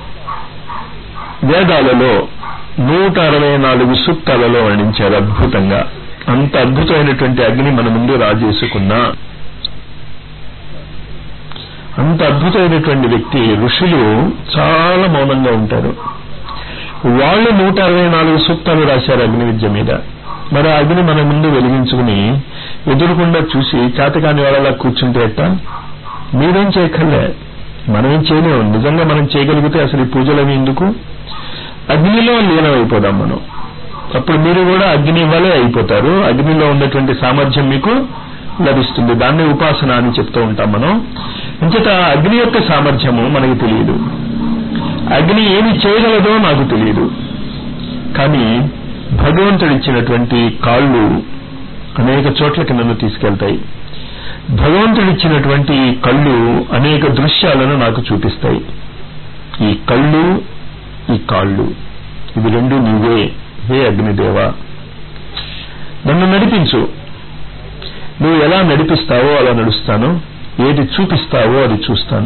వేదాలలో నూట అరవై నాలుగు సూక్తాలలో వర్ణించారు అద్భుతంగా అంత అద్భుతమైనటువంటి అగ్ని మన ముందు రాజేసుకున్నా అంత అద్భుతమైనటువంటి వ్యక్తి ఋషులు చాలా మౌనంగా ఉంటారు వాళ్ళు నూట అరవై నాలుగు సూక్తాలు రాశారు అగ్ని విద్య మీద మరి ఆ అగ్ని మన ముందు వెలిగించుకుని ఎదురుకుండా చూసి చేతకాని వాళ్ళలా కూర్చుంటే ఎట్ట మీరేం చేయక్కర్లే మనమేం చేయలేము నిజంగా మనం చేయగలిగితే అసలు ఈ పూజలవి ఎందుకు అగ్నిలో లీనమైపోదాం మనం అప్పుడు మీరు కూడా అగ్ని వలె అయిపోతారు అగ్నిలో ఉన్నటువంటి సామర్థ్యం మీకు లభిస్తుంది దాన్ని ఉపాసన అని చెప్తూ ఉంటాం మనం అంచేత అగ్ని యొక్క సామర్థ్యము మనకి తెలియదు అగ్ని ఏమి చేయగలదో నాకు తెలియదు కానీ భగవంతుడిచ్చినటువంటి కాళ్ళు అనేక చోట్లకి నన్ను తీసుకెళ్తాయి భగవంతుడిచ్చినటువంటి కళ్ళు అనేక దృశ్యాలను నాకు చూపిస్తాయి ఈ కళ్ళు ఈ కాళ్ళు ఇవి రెండు నీవే హే అగ్నిదేవ నన్ను నడిపించు నువ్వు ఎలా నడిపిస్తావో అలా నడుస్తాను ఏది చూపిస్తావో అది చూస్తాను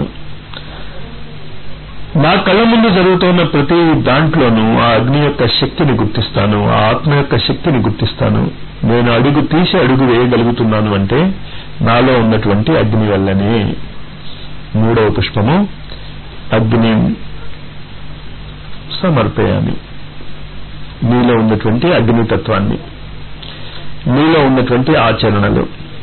నా కళ్ళ ముందు జరుగుతున్న ప్రతి దాంట్లోనూ ఆ అగ్ని యొక్క శక్తిని గుర్తిస్తాను ఆ ఆత్మ యొక్క శక్తిని గుర్తిస్తాను నేను అడుగు తీసి అడుగు వేయగలుగుతున్నాను అంటే నాలో ఉన్నటువంటి అగ్ని వల్లనే మూడవ పుష్పము అగ్ని సమర్పయామి మీలో ఉన్నటువంటి అగ్నితత్వాన్ని మీలో ఉన్నటువంటి ఆచరణలు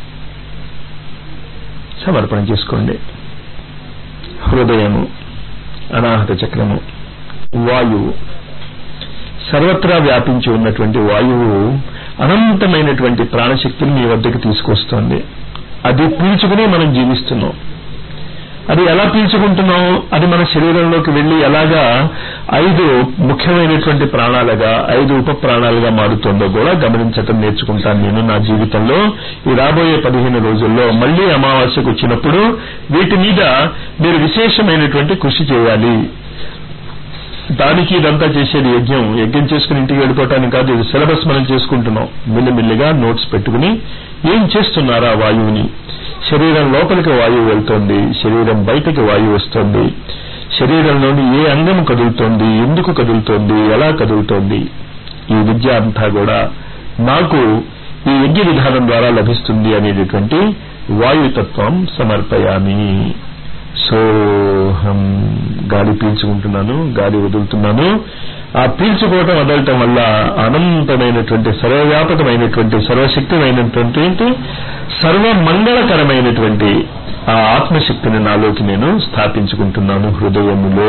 సమర్పణ చేసుకోండి హృదయము అనాహత చక్రము వాయువు సర్వత్రా వ్యాపించి ఉన్నటువంటి వాయువు అనంతమైనటువంటి ప్రాణశక్తిని మీ వద్దకు తీసుకొస్తోంది అది పీల్చుకుని మనం జీవిస్తున్నాం అది ఎలా పీల్చుకుంటున్నాం అది మన శరీరంలోకి వెళ్లి ఎలాగా ఐదు ముఖ్యమైనటువంటి ప్రాణాలుగా ఐదు ఉప ప్రాణాలుగా మారుతుందో కూడా గమనించటం నేర్చుకుంటాను నేను నా జీవితంలో ఈ రాబోయే పదిహేను రోజుల్లో మళ్లీ అమావాస్యకు వచ్చినప్పుడు వీటి మీద మీరు విశేషమైనటువంటి కృషి చేయాలి దానికి ఇదంతా చేసేది యజ్ఞం యజ్ఞం చేసుకుని ఇంటికి వెళ్ళిపోవటానికి కాదు ఇది సిలబస్ మనం చేసుకుంటున్నాం మిల్లిమిల్లిగా నోట్స్ పెట్టుకుని ఏం చేస్తున్నారా వాయువుని శరీరం లోపలికి వాయువు వెళ్తోంది శరీరం బయటకి వాయువు వస్తోంది శరీరంలోని ఏ అంగం కదులుతోంది ఎందుకు కదులుతోంది ఎలా కదులుతోంది ఈ విద్య అంతా కూడా నాకు ఈ యజ్ఞ విధానం ద్వారా లభిస్తుంది అనేటటువంటి వాయుతత్వం సమర్పయామి సోహం గాలి పీల్చుకుంటున్నాను గాలి వదులుతున్నాను ఆ పీల్చుకోవటం వదలటం వల్ల అనంతమైనటువంటి సర్వవ్యాపకమైనటువంటి సర్వశక్తిమైనటువంటి సర్వమంగళకరమైనటువంటి ఆ ఆత్మశక్తిని నాలోకి నేను స్థాపించుకుంటున్నాను హృదయములో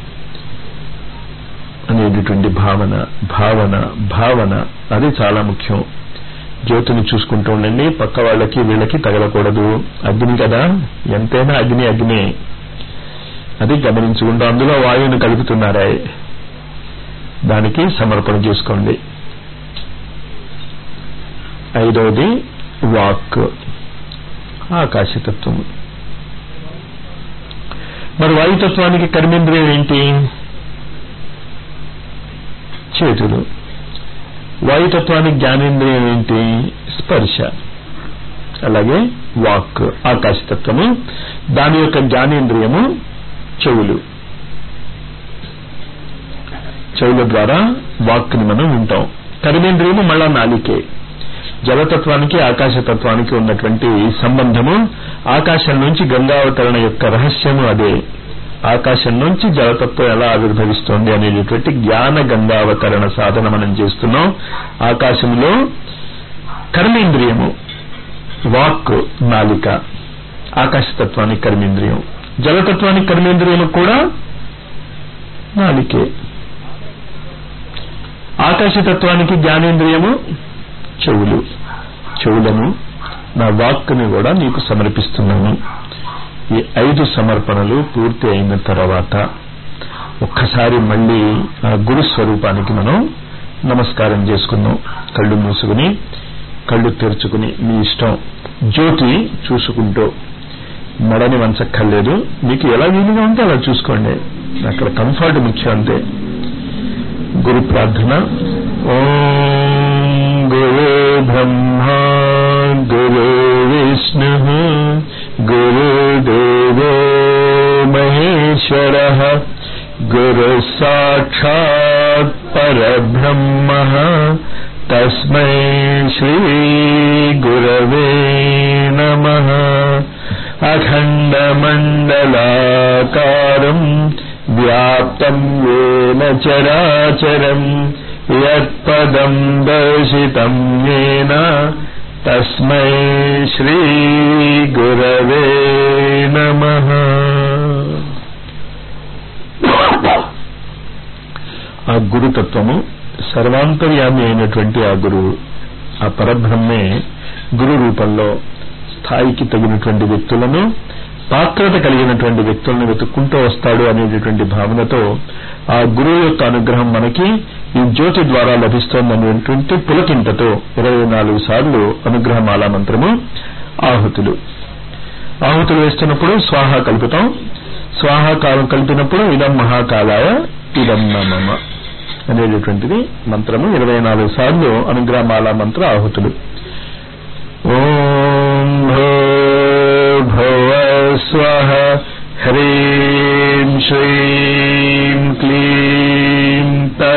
అనేటటువంటి భావన భావన భావన అది చాలా ముఖ్యం జ్యోతిని చూసుకుంటూ ఉండండి పక్క వాళ్ళకి వీళ్ళకి తగలకూడదు అగ్ని కదా ఎంతైనా అగ్ని అగ్ని అది గమనించుకుంటూ అందులో వాయువుని కలుపుతున్నారా దానికి సమర్పణ చేసుకోండి ఐదవది వాక్ ఆకాశతత్వము మరి వాయుతత్వానికి కర్మేంద్రియం ఏంటి చేతులు వాయుతత్వానికి జ్ఞానేంద్రియం ఏంటి స్పర్శ అలాగే వాక్ ఆకాశతత్వము దాని యొక్క జ్ఞానేంద్రియము చెవులు చెవుల ద్వారా వాక్ని మనం వింటాం కర్మేంద్రియము మళ్ళా నాలికే జలతత్వానికి ఆకాశతత్వానికి ఉన్నటువంటి సంబంధము ఆకాశం నుంచి గంగావతరణ యొక్క రహస్యము అదే ఆకాశం నుంచి జలతత్వం ఎలా ఆవిర్భవిస్తోంది అనేటటువంటి జ్ఞాన గంగావతరణ సాధన మనం చేస్తున్నాం ఆకాశంలో కర్మేంద్రియము వాక్ నాలిక ఆకాశతత్వానికి కర్మేంద్రియం జలతత్వానికి కర్మేంద్రియము కూడా నాలికే ఆకాశతత్వానికి జ్ఞానేంద్రియము చెవులు చెవులను నా వాక్కుని కూడా నీకు సమర్పిస్తున్నాను ఈ ఐదు సమర్పణలు పూర్తి అయిన తర్వాత ఒక్కసారి మళ్ళీ ఆ గురు స్వరూపానికి మనం నమస్కారం చేసుకుందాం కళ్ళు మూసుకుని కళ్ళు తెరుచుకుని మీ ఇష్టం జ్యోతి చూసుకుంటూ మెడని వంచక్కర్లేదు మీకు ఎలా వీలుగా ఉంటే అలా చూసుకోండి అక్కడ కంఫర్ట్ ముఖ్యం అంతే గురు ప్రార్థన ఓం గురు బ్రహ్మ గురు విష్ణు గురుదేవో మహేశ్వర గురు సాక్షాత్ పరబ్రహ్మ తస్మై శ్రీ గురవే నమ అఖండమండలాకారం వ్యాప్తం ఏన చరాచరం యత్పదం దర్శితం ఏన తస్మై శ్రీ గురవే నమ ఆ గురుతత్వము సర్వాంతర్యామి అయినటువంటి ఆ గురువు ఆ పరబ్రహ్మే గురు రూపంలో స్థాయికి తగినటువంటి వ్యక్తులను పాత్రత కలిగినటువంటి వ్యక్తులను వెతుక్కుంటూ వస్తాడు అనేటటువంటి భావనతో ఆ గురువు యొక్క అనుగ్రహం మనకి ఈ జ్యోతి ద్వారా లభిస్తోందనేటువంటి పులకింతతో ఇరవై నాలుగు సార్లు అనుగ్రహమాల మంత్రము ఆహుతులు ఆహుతులు వేస్తున్నప్పుడు స్వాహ కలుపుతాం స్వాహాకాలం కలిపినప్పుడు ఇదం మహాకాలాయ ఇదం నమమ అనేటటువంటిది మంత్రము ఇరవై నాలుగు సార్లు అనుగ్రహమాల మంత్ర ఆహుతులు ఓం భూర్భువ స్వః హ్రీం శ్రీం క్లీం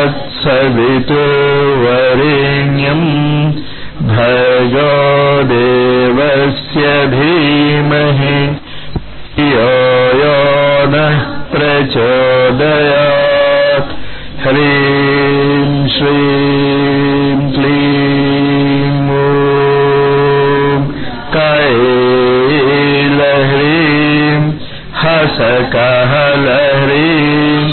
తత్సవితుర్వరేణ్యం భగో దేవస్య ధీమహి ధియో యో నః ప్రచోదయాత్ హ్రీం శ్రీం క్లీం ఓం कैलह्रीं हसकहलह्रीं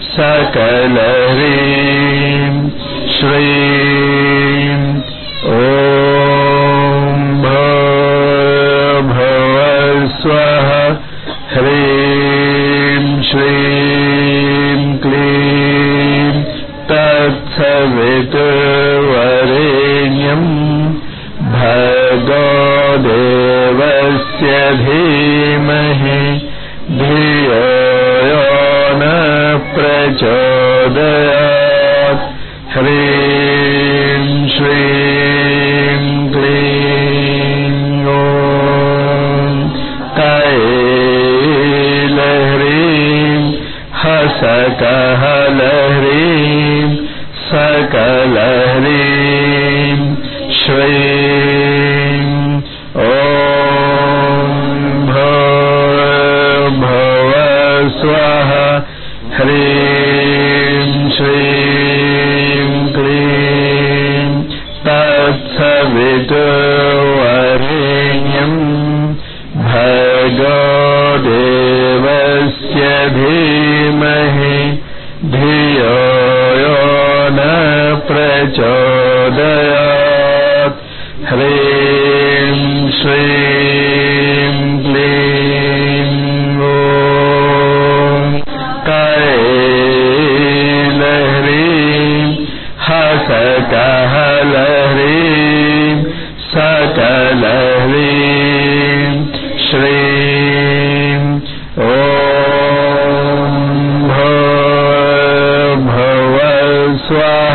सकलह्रीं श्रीं ॐ भवस्वः ह्रीं श्रीं क्लीं तत्सवितुर्वरेण्यम् भगो देवस्य धीमहि धियो यो न प्रचोदयात् ह्रीं श्रीं क्लीं ॐ कैलह्रीं हसकहलह्रीं सकलह्रीं श्रीं ॐ भो प्रचोदयात् ह्रीं श्रीं क्लीं ॐ कैलह्रीं हसकहलह्रीं सकलह्रीं श्रीं ॐ भव स्वः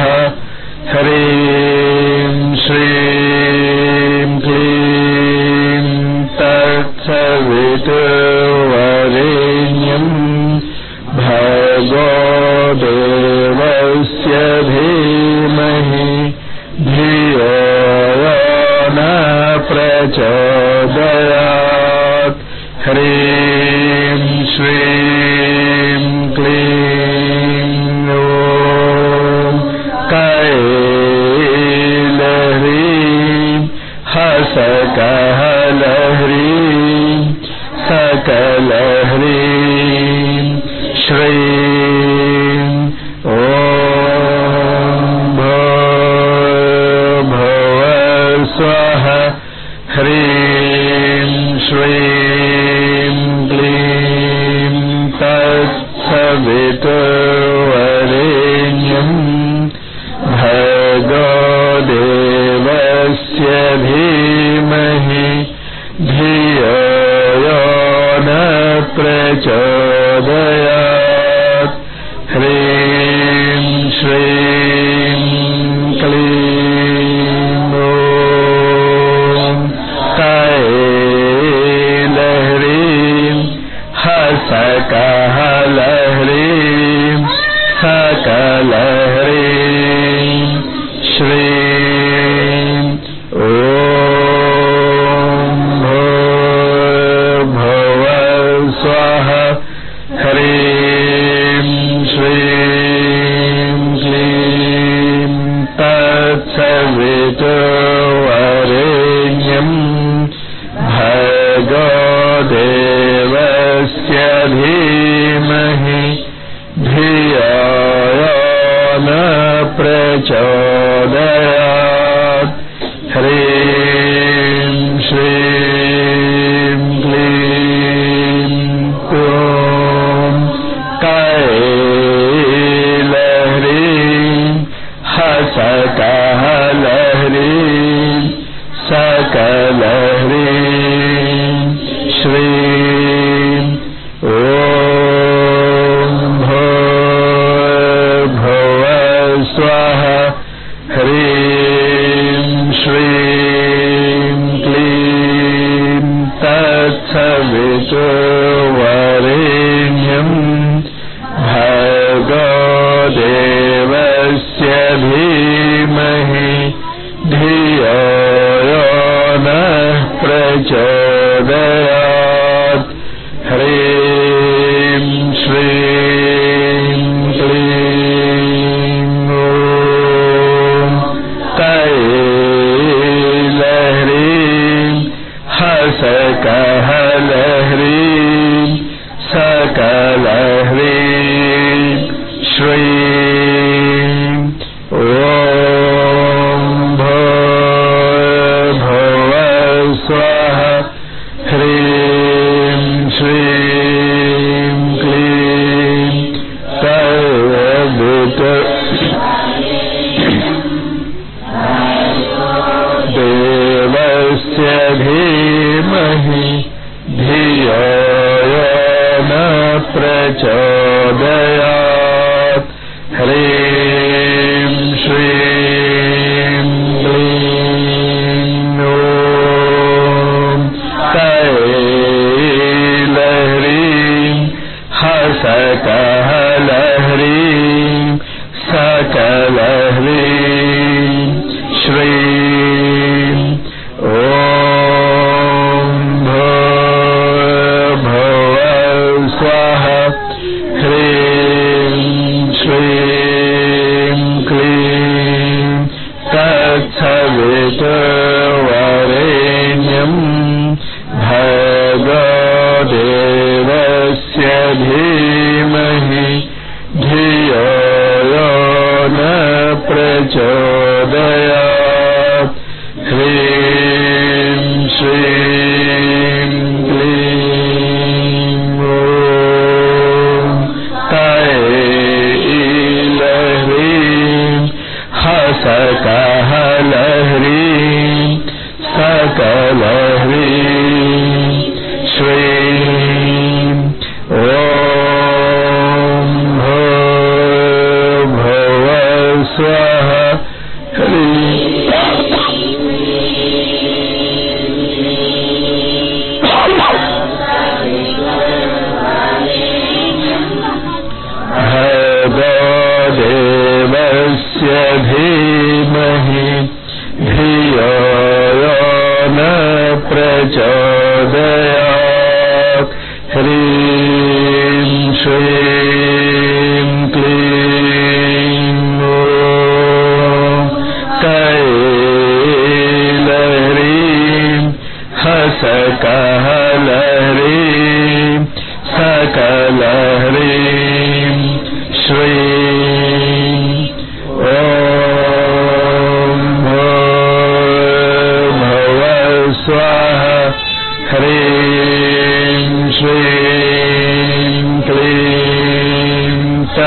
ह्रीं श्रीं क्लीं तत्सवितुर्वरेण्यम् भगो देवस्य धीमहि धियो यो न प्रचोदयात् ह्रीं श्रीं क्लीं ॐ कैलह्रीं हसकहलह्रीं सकलह्रीं श्रीं ॐ भव स्वः ह्रीं श्रीं क्लीं तत्सवितुर्वरेण्यम् भगो देवस्य धीमहि धियो यो न प्रचोदयात् ह्रीं श्रीं क्लीं ॐ कैलह्रीं हसकहलह्रीं सकलह्रीं श्रीं ॐ भव स्वः ह्रीं श्रीं क्लीं तत्सवितुर्वरेण्यम् भगो देवस्य धीमहि धियो यो न प्रचोदयात् ह्रीं श्रीं क्लीं ॐ कैलह्रीं हसकहलह्रीं सकलह्रीं श्रीं ॐ भव स्वः ह्रीं श्रीं क्लीं तत्सवितुर्वरेण्यम् भगो देवस्य धीमहि धियो यो नः प्रचोदयात् ह्रीं श्रीं क्लीं ॐ कैलह्रीं हसकहलह्रीं सकलह्रीं श्रीं ॐ भव स्वः ह्रीं श्रीं क्लीं तद्भुत देवस्य धीमहि धियो यो न प्रचोदयात् ह्रीं श्रीं क्लीं ॐ कैलह्रीं हसकहलह्रीं सकलह्रीं श्रीं ॐ भव स्वः ह्रीं श्रीं क्लीं तत्सवितुर्वरेण्यम् भगो देवस्य धीमहि धियो यो न प्रचोदयात् స్వాహ హరి भगदेवस्य धीमहि धियो यो न प्रचोदयात् ह्रीं श्रीं क्लीं ॐ कैलह्रीं हसकहलह्रीं सकलह्रीं श्रीं ॐ भव स्वाहा ह्रीं श्रीं क्लीं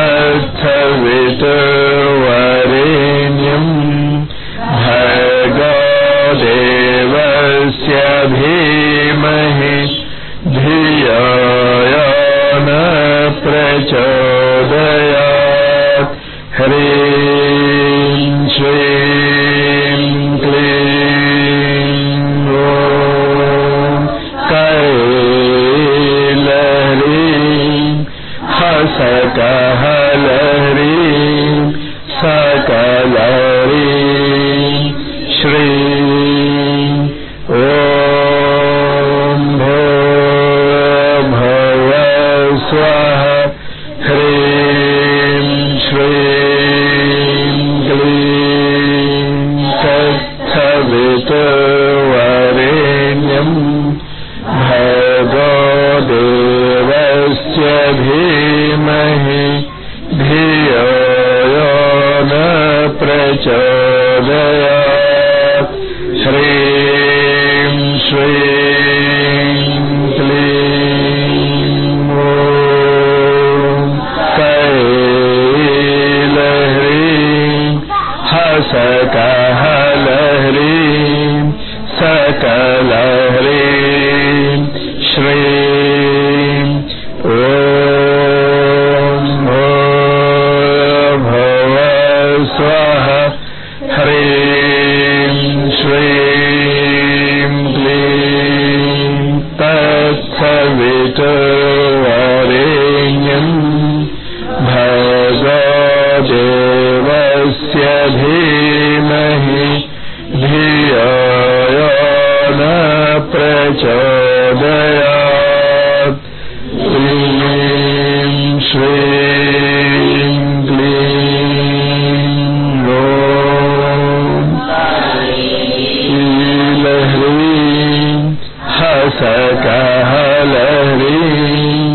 तत्सवितुर्वरेण्यम् भगदेवस्य धीमहि धियो यो न प्रचोदयात् ह्रीं श्रीं क्लीं ॐ कैलह्रीं हसकहलह्रीं सकलह्रीं श्रीं ॐ भव स्वाहा ह्रीं श्रीं क्लीं तत्सवितुर्वरेण्यम् भगो देवस्य धीमहि धियो यो न प्रचोदयात् ह्रीं श्रीं क्लीं ॐ कैलह्रीं हसकहलह्रीं सकलह्रीं श्रीं ॐ भव स्वाहा ह्रीं श्रीं क्लीं तत्सवितुर्वरेण्यम् भगदेवस्य धीमहि धियो यो न प्रचोदयात् क्लीं श्रीं क्लीं ॐ शीलह्रीं हसकहलह्रीं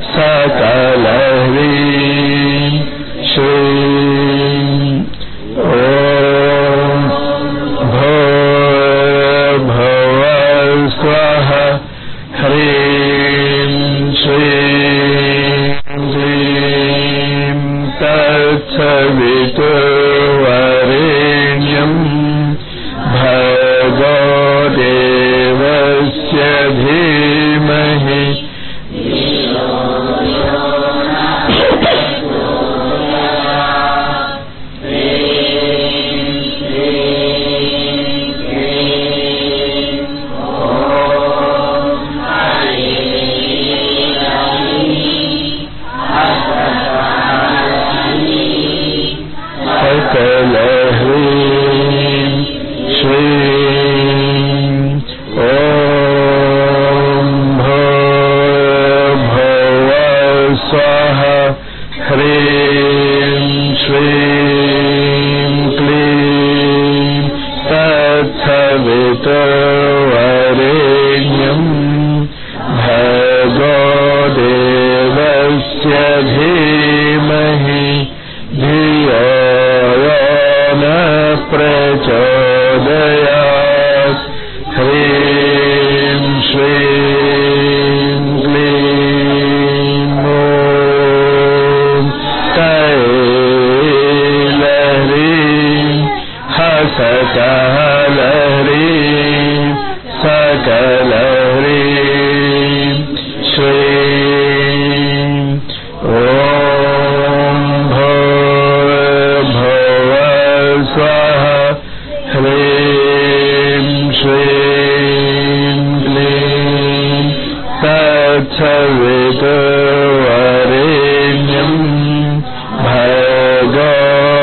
सकलह्रीं श्रीं ॐ भव स्वाहा ह्रीं श्रीं क्लीं तत्सवितुर्वरेण्यम् भगो देवस्य धीमहि सकलह्रीं श्रीं ॐ भव स्वाहा ह्रीं श्रीं क्लीं तत्सवितुर्वरेण्यम् भगो देवस्य धीमहि धियो यो न प्रचोदयात् ह्रीं श्रीं क्लीं ॐ कैलह्रीं हसकहलह्रीं सकलह्रीं श्रीं ॐ भव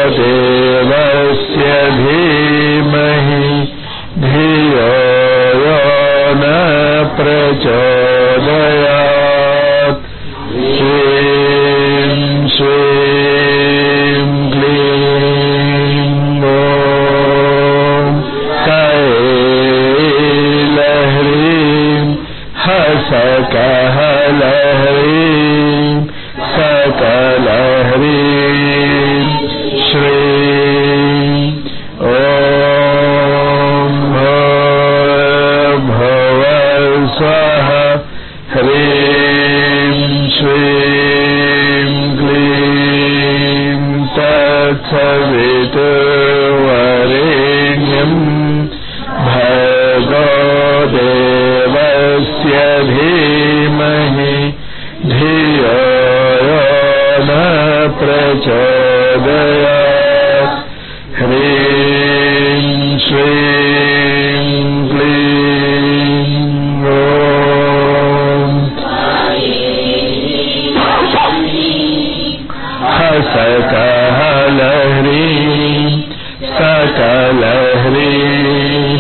देवस्य धीमहि धियो यो न प्रचोदयात् श्रीं श्रीं क्लीं ॐ कैलह्रीं हसकहलह्रीं सकलह्रीं श्रीं ॐ भव स्वः ह्रीं श्रीं क्लीं तत्सवितुर्वरेण्यम् भगो देवस्य धीमहि धियो यो न प्रचोदयात् ह्रीं श्रीं क्लीं ॐ सकलह्रीं सकलह्रीं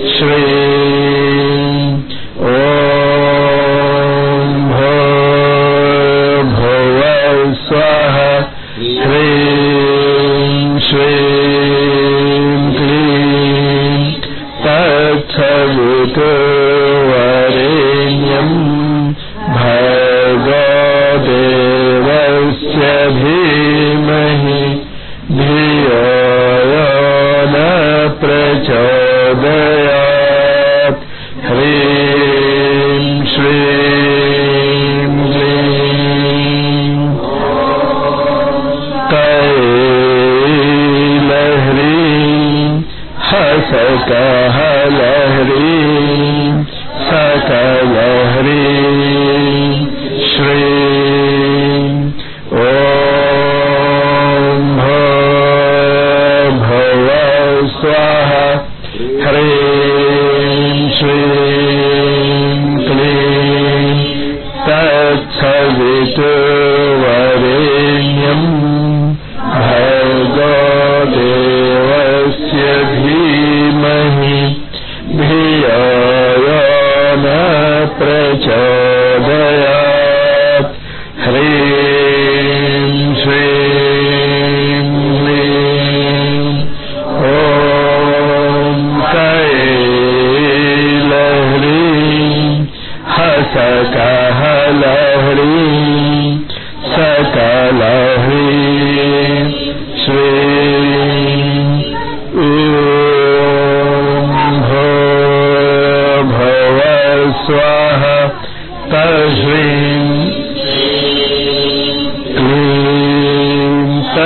श्रीं ॐ भुव स्वः ह्रीं श्रीं क्लीं तत्सवितुर्वरेण्यम् भगो देवस्य धीमहि धियो यो न प्रचोदयात् ह्रीं श्रीं क्लीं कैलह्रीं हसकहलह्रीं सकलह्रीं श्रीं ॐ भव स्वः ह्रीं श्रीं क्लीं तत्सवितुर्वरेण्यम् भगो देवस्य धीमहि धियो यो न प्रचोदयात् ह्रीं श्रीं क्लीं ॐ कैलह्रीं हसकहलह्रीं सकलह्रीं श्रीं ॐ भव स्वः तश्रीं क्लीं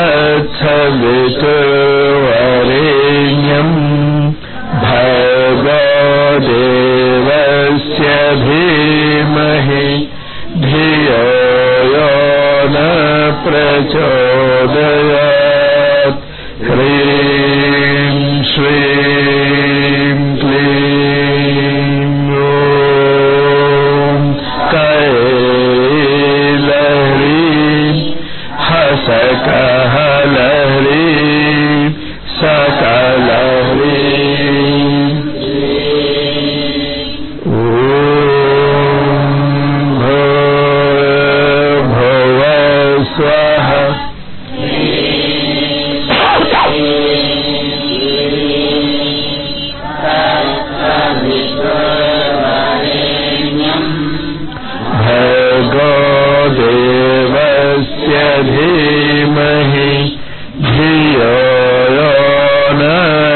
तत्सवितुर्वरेण्यम् भगो देवस्य धीमहि धियो यो न प्रचोदयात् ह्रीं श्रीं क्लीं ॐ कैलह्रीं हसकहलह्रीं सकलह्रीं ॐ भव स्वः भगो देवस्य धीमहि धियो यो न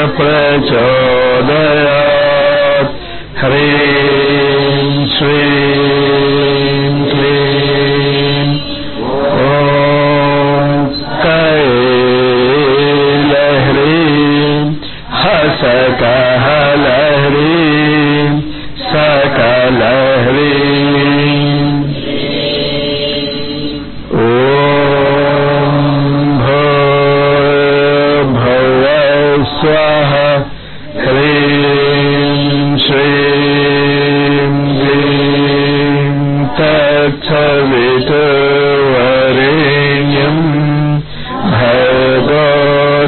प्रचोदयात् ह्रीं श्रीं क्लीं ॐ कैलह्रीं हसकहलह्रीं सकलह्रीं ॐ भव स्वः ह्रीं श्रीं क्लीं तत्सवितुर्वरेण्यम् भगो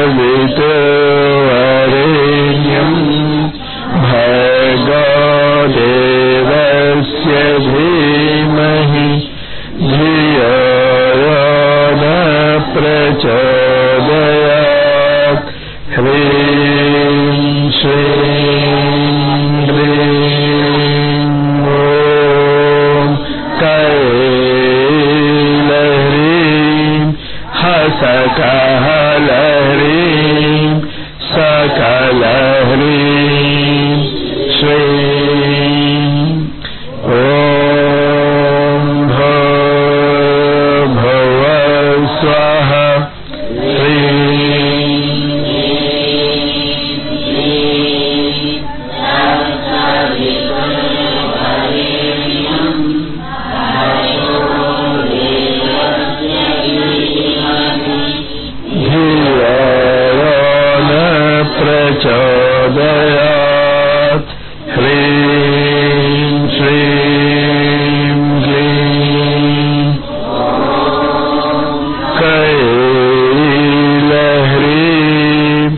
तत्सवितुवरेण्यम् भर्गो देवस्य धीमहि धियो यो न प्रचोदयात् ह्रीं श्रीं ह्रीं ॐ कैलह्रीं हसकहलह्रीं सकलह्रीं श्रीं ॐ भव स्वः धियो न प्रचोदयात् ह्रीं श्रीं क्लीं कैलह्रीं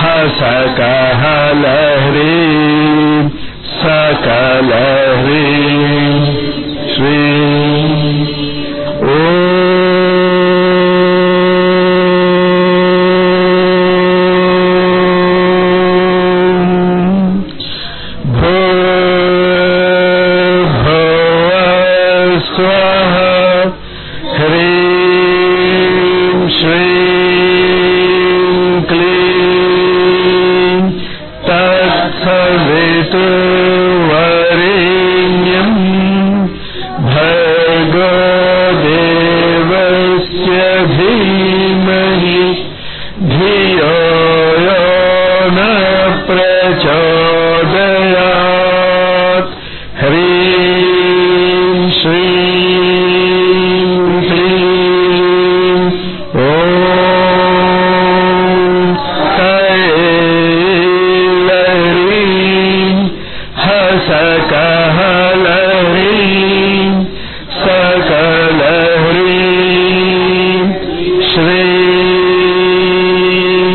हसकहलह्रीं सकलह्रीं श्रीं ॐ भूर्भुवः स्वः ह्रीं श्रीं क्लीं तत्सवितुवरेण्यम् भर्गो देवस्य धीमहि धियो यो न प्रचोदयात् ह्रीं श्रीं क्लीं ॐ कैलह्रीं हसकहलह्रीं सकलह्रीं శ్రీం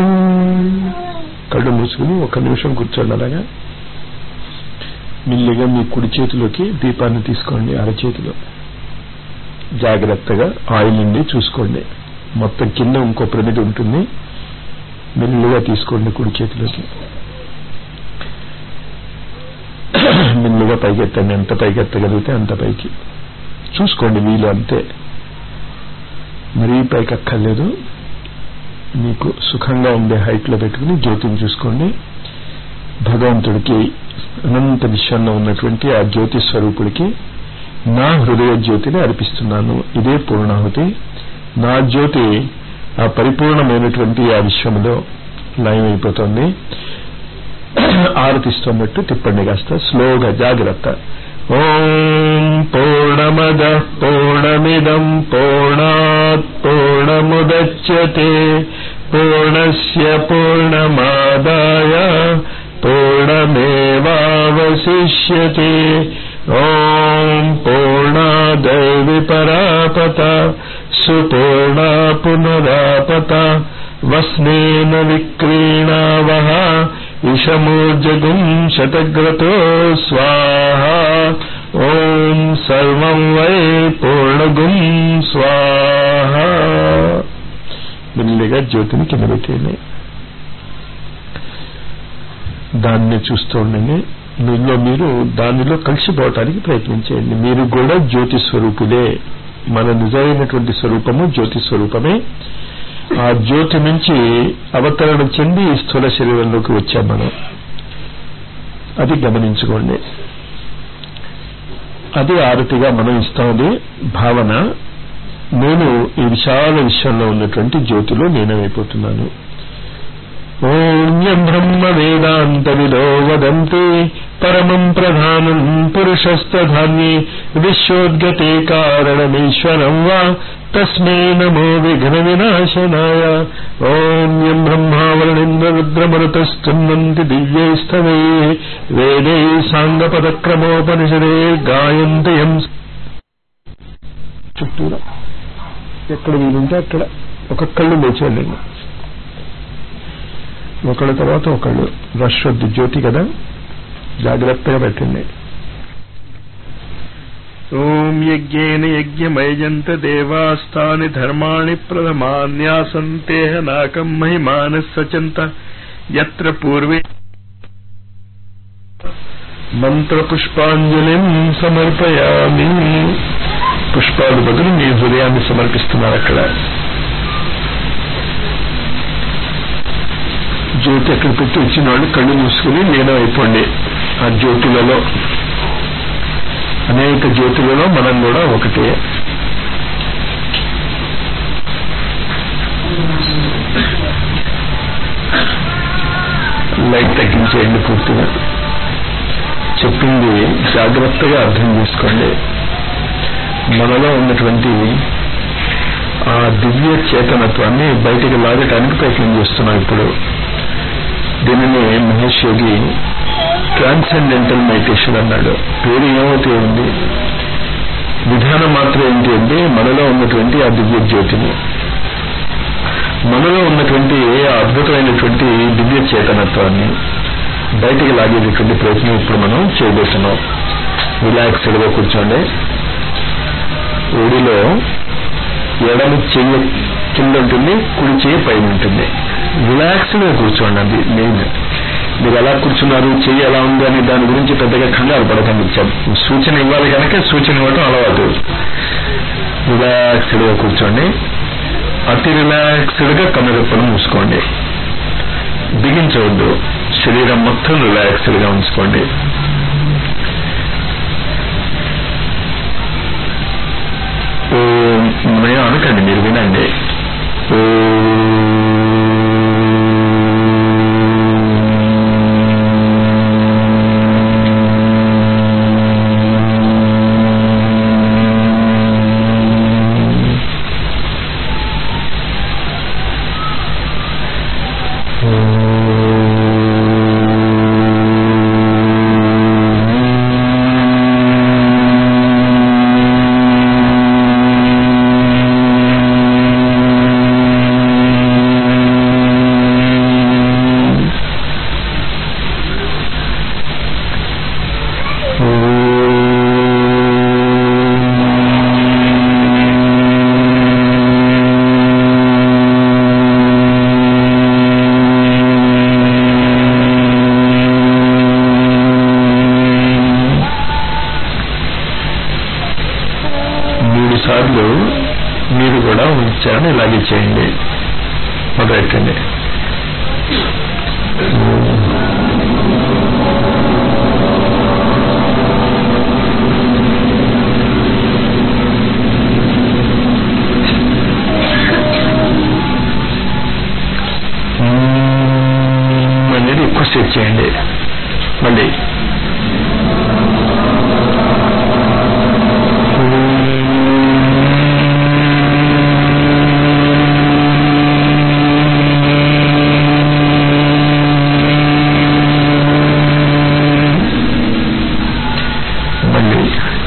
కళ్ళు మూసుకుని ఒక నిమిషం కూర్చోండి అలాగా మెల్లిగా మీ కుడి చేతిలోకి దీపాన్ని తీసుకోండి అరచేతిలో జాగ్రత్తగా ఆయిల్ నుండి చూసుకోండి మొత్తం కింద ఇంకో ప్రమిది ఉంటుంది మెల్లిగా తీసుకోండి కుడి చేతిలోకి మెల్లిగా పైకెత్తండి ఎంత పైకెత్తగలిగితే అంత పైకి చూసుకోండి వీలు అంతే మరీ పైకి అక్కర్లేదు మీకు సుఖంగా ఉండే హైట్ లో పెట్టుకుని జ్యోతిని చూసుకోండి భగవంతుడికి అనంత విశ్వంలో ఉన్నటువంటి ఆ జ్యోతి స్వరూపుడికి నా హృదయ జ్యోతిని అర్పిస్తున్నాను ఇదే పూర్ణాహుతి నా జ్యోతి ఆ పరిపూర్ణమైనటువంటి ఆ విశ్వములో లయమైపోతుంది ఆరతిస్తున్నట్టు తిప్పండి కాస్త స్లోగా జాగ్రత్త ఓం పూర్ణమద పూర్ణమిదం పూర్ణాత్ పూర్ణముదచ్యతే పూర్ణస్య పూర్ణమాదాయ పూర్ణమేవావశిష్యతే ఓం పూర్ణాదైవి పరాపత సుపూర్ణ పునరాపత వస్నేన విక్రీణావహ ఇషమూర్జగుం శతగ్రతో స్వాహ ఓం సర్వం వై పూర్ణగుం స్వాహ మెల్లిగా జ్యోతిని కింద పెట్టేయండి దాన్ని చూస్తూ ఉండండి మీలో మీరు దానిలో కలిసిపోవటానికి ప్రయత్నించేయండి మీరు కూడా జ్యోతి స్వరూపులే మన నిజమైనటువంటి స్వరూపము జ్యోతి స్వరూపమే ఆ జ్యోతి నుంచి అవతరణ చెంది ఈ స్థూల శరీరంలోకి వచ్చాం మనం అది గమనించుకోండి అది ఆరతిగా మనం ఇస్తామది భావన నేను ఈ విశాల విశ్వంలో ఉన్నటువంటి జ్యోతిలో లీనమైపోతున్నాను ఓం బ్రహ్మ వేదాంత విదో వదంతి పరమం ప్రధానం పురుషస్తధాన్యే విశ్వోద్గతే కారణమీశ్వరం వా తస్మై నమో విఘ్న వినాశనాయ ఓం యం బ్రహ్మావరణేంద్ర రుద్రమరుతస్తున్నంతి దివ్యైస్తవై వేదై సాంగపదక్రమోపనిషదే గాయంతి యం చుట్టూరా ఎక్కడ వీలుంటే అక్కడ ఒక్కొక్కళ్ళు లేచి వెళ్ళండి ఒకళ్ళ తర్వాత ఒకళ్ళు రష్ వద్దు జ్యోతి కదా జాగ్రత్తగా పెట్టండి ఓం యజ్ఞేన యజ్ఞమయజంత దేవాస్థాని ధర్మాణి ప్రథమాన్యాసంతేహ నాకం మహిమాన సచంత యత్ర పూర్వే మంత్ర పుష్పాంజలిం సమర్పయామి పుష్పాలు బదులు మీ హృదయాన్ని సమర్పిస్తున్నారు అక్కడ జ్యోతి అక్కడ పెట్టి వచ్చిన వాళ్ళు కళ్ళు మూసుకుని లీనం అయిపోండి ఆ జ్యోతులలో అనేక జ్యోతులలో మనం కూడా ఒకటే లైట్ తగ్గించేయండి పూర్తిగా చెప్పింది జాగ్రత్తగా అర్థం చేసుకోండి మనలో ఉన్నటువంటి ఆ దివ్య చేతనత్వాన్ని బయటికి లాగటానికి ప్రయత్నం చేస్తున్నాం ఇప్పుడు దీనిని మహేష్ యోగి ట్రాన్సెండెంటల్ మెడిటేషన్ అన్నాడు పేరు ఏమవుతే ఉంది విధానం మాత్రం ఏంటి అంటే మనలో ఉన్నటువంటి ఆ దివ్య జ్యోతిని మనలో ఉన్నటువంటి ఆ అద్భుతమైనటువంటి దివ్య చేతనత్వాన్ని బయటికి లాగేటటువంటి ప్రయత్నం ఇప్పుడు మనం చేయబోతున్నాం రిలాక్స్డ్గా కూర్చోండి ఒడిలో ఎడమ చెయ్యి కింద ఉంటుంది కుడి చెయ్యి పైన ఉంటుంది రిలాక్స్డ్గా కూర్చోండి అది మెయిన్ మీరు ఎలా కూర్చున్నారు చెయ్యి ఎలా ఉంది అని దాని గురించి పెద్దగా కంగారు పడకండి సూచన ఇవ్వాలి కనుక సూచన ఇవ్వటం అలవాటు రిలాక్స్డ్గా కూర్చోండి అతి రిలాక్స్డ్గా కనురెప్పను మూసుకోండి బిగించవద్దు శరీరం మొత్తం రిలాక్స్డ్గా ఉంచుకోండి ఓ నేను అనకండి మీరు వినండి ఓ మూడు సార్లు మీరు కూడా ఉంచారని ఇలాగే చేయండి మొదలెట్టండి అనేది ఎక్కువసేపు చేయండి మళ్ళీ మళ్ళీ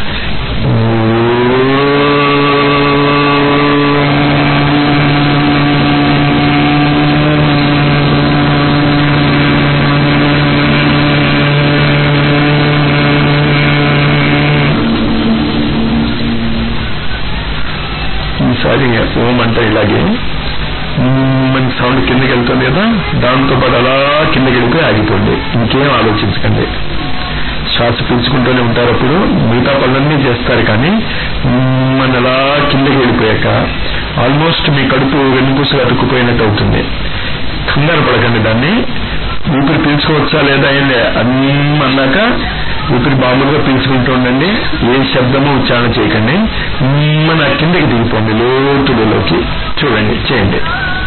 ఈసారి ఓం అంటే ఇలాగే మన సౌండ్ కిందకి వెళ్తుంది కదా దాంతో పాటు అలా కిందకి వెళ్ళిపోయి ఆగిపోండి ఇంకేం ఆలోచించకండి శ్వాస పీల్చుకుంటూనే ఉంటారు అప్పుడు మిగతా పనులన్నీ చేస్తారు కానీ మన అలా కిందకి వెళ్ళిపోయాక ఆల్మోస్ట్ మీ కడుపు వెన్నుపూసలు అతుక్కుపోయినట్టు అవుతుంది కంగారు పడకండి దాన్ని ఊపిరి పీల్చుకోవచ్చా లేదా ఏంటి అన్నీ అన్నాక ఊపిరి మామూలుగా పీల్చుకుంటూ ఉండండి ఏ శబ్దము ఉచ్చారణ చేయకండి మన కిందకి దిగిపోండి లోతులలోకి చూడండి చేయండి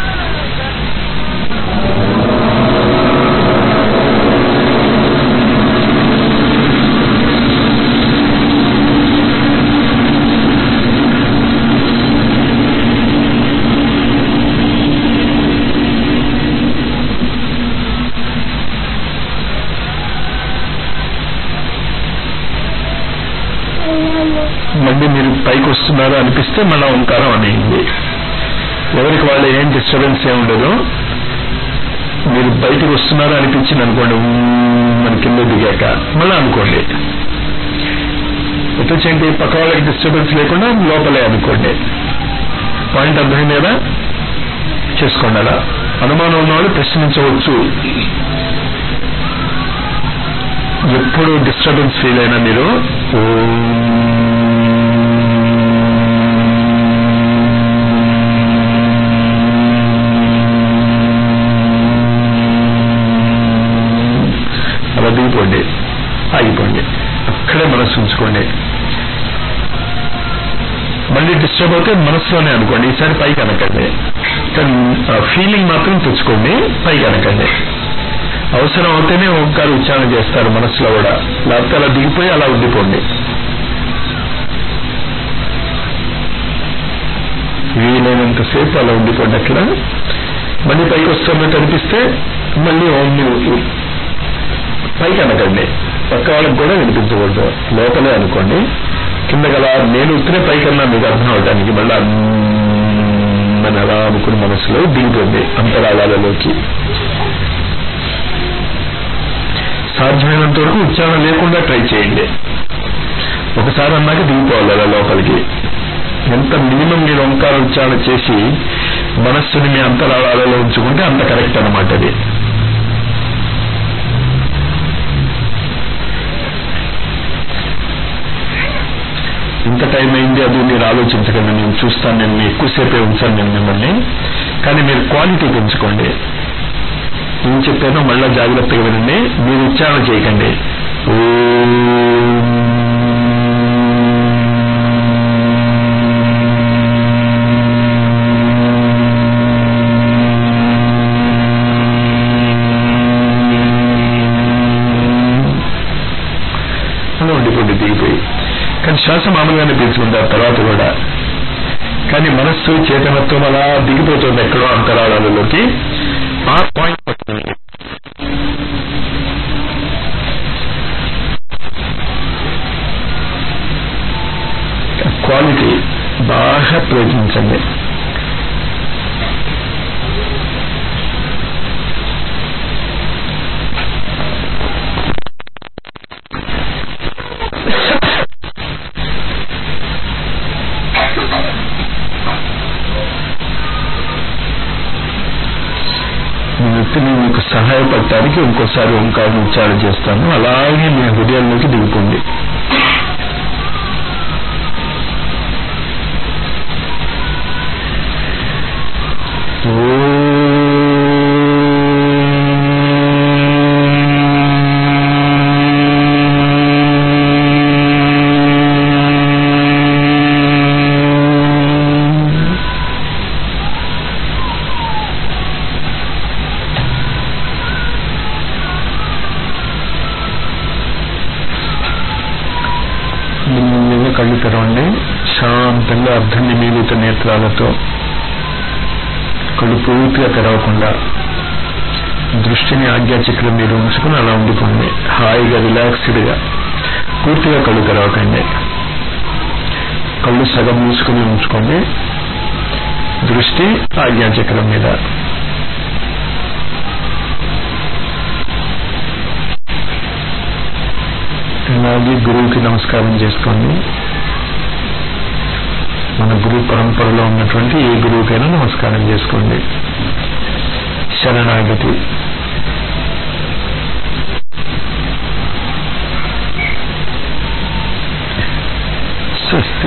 మళ్ళీ మీరు పైకి వస్తున్నారో అనిపిస్తే మళ్ళా ఓంకారం అనేది ఎవరికి వాళ్ళ ఏం డిస్టర్బెన్స్ ఏమి ఉండదు మీరు బయటకు వస్తున్నారో అనిపించింది అనుకోండి ఉమ్ మన కింద దిగాక మళ్ళీ అనుకోండి ఎటొచ్చేంటి పక్క వాళ్ళకి డిస్టర్బెన్స్ లేకుండా లోపలే అనుకోండి పాయింట్ అర్థమైంది కదా చేసుకోండి అలా అనుమానం ఉన్నవాళ్ళు ప్రశ్నించవచ్చు ఎప్పుడు డిస్టర్బెన్స్ ఫీల్ అయినా మీరు అలా దిగిపోండి ఆగిపోండి అక్కడే మనసు ఉంచుకోండి మళ్ళీ డిస్టర్బ్ అవుతే మనసులోనే అనుకోండి ఈసారి పైకి అనకండి కానీ ఫీలింగ్ మాత్రం తెచ్చుకోండి పైకి అనకండి అవసరం అవుతేనే ఓంకార ఉచ్చారణ చేస్తారు మనసులో కూడా లేకపోతే అలా దిగిపోయి అలా ఉండిపోండి వీలైనంతసేపు అలా ఉండిపోండి అక్కడ మళ్ళీ పైకి వస్తున్నట్టు అనిపిస్తే మళ్ళీ ఓంని పైకి అనకండి పక్క వాళ్ళకి కూడా వినిపించకూడదు లోపలే అనుకోండి కింద గల నేను ఉత్తరే పైకన్నా మీకు అర్థం అవడానికి మళ్ళీ అని అలా అనుకుని మనసులో దిగుతుంది అంతరాళాలలోకి సాధ్యమైనంత వరకు ఉచ్చారణ లేకుండా ట్రై చేయండి ఒకసారి అన్నాక దిగిపోవాలి అలా లోపలికి ఎంత మినిమం మీరు ఓంకార ఉచ్చారణ చేసి మనస్సుని మీ అంతరాళాలలో ఉంచుకుంటే అంత కరెక్ట్ అనమాట అది ఇంత టైం అయింది అది మీరు ఆలోచించకండి నేను చూస్తాను నేను ఎక్కువసేపే ఉంచాను నేను మిమ్మల్ని కానీ మీరు క్వాలిటీ పెంచుకోండి ఏం చెప్పానో మళ్ళా జాగ్రత్తగా వినండి మీరు ఉచ్చారణ చేయకండి అలా ఉండిపోండి దిగిపోయి కానీ శ్వాస మామూలుగానే పీల్చుకుంటారు తర్వాత కూడా కానీ మనస్సు చేతనత్వం అలా దిగిపోతుంది ఎక్కడో అంతరాళాలలోకి ఆ పాయింట్ పట్టుకుని క్వాలిటీ బాగా ప్రయత్నించండి వ్యక్తిని మీకు సహాయపడటానికి ఇంకోసారి ఓంకారం ఉచ్చారణ చేస్తాను అలాగే మీ హృదయంలోకి దిగుతుంది మెల్లిగా కళ్ళు తెరవండి శాంతంగా అర్ధ నిమీలిత నేత్రాలతో కళ్ళు పూర్తిగా తెరవకుండా దృష్టిని ఆజ్ఞాచక్రం మీద ఉంచుకుని అలా ఉండిపోండి హాయిగా రిలాక్స్డ్గా పూర్తిగా కళ్ళు తెరవకండి కళ్ళు సగం మూసుకుని ఉంచుకోండి దృష్టి ఆజ్ఞాచక్రం మీద అలాగే గురువుకి నమస్కారం చేసుకోండి మన గురు పరంపరలో ఉన్నటువంటి ఏ గురువుకైనా నమస్కారం చేసుకోండి శరణాగతి స్వస్తి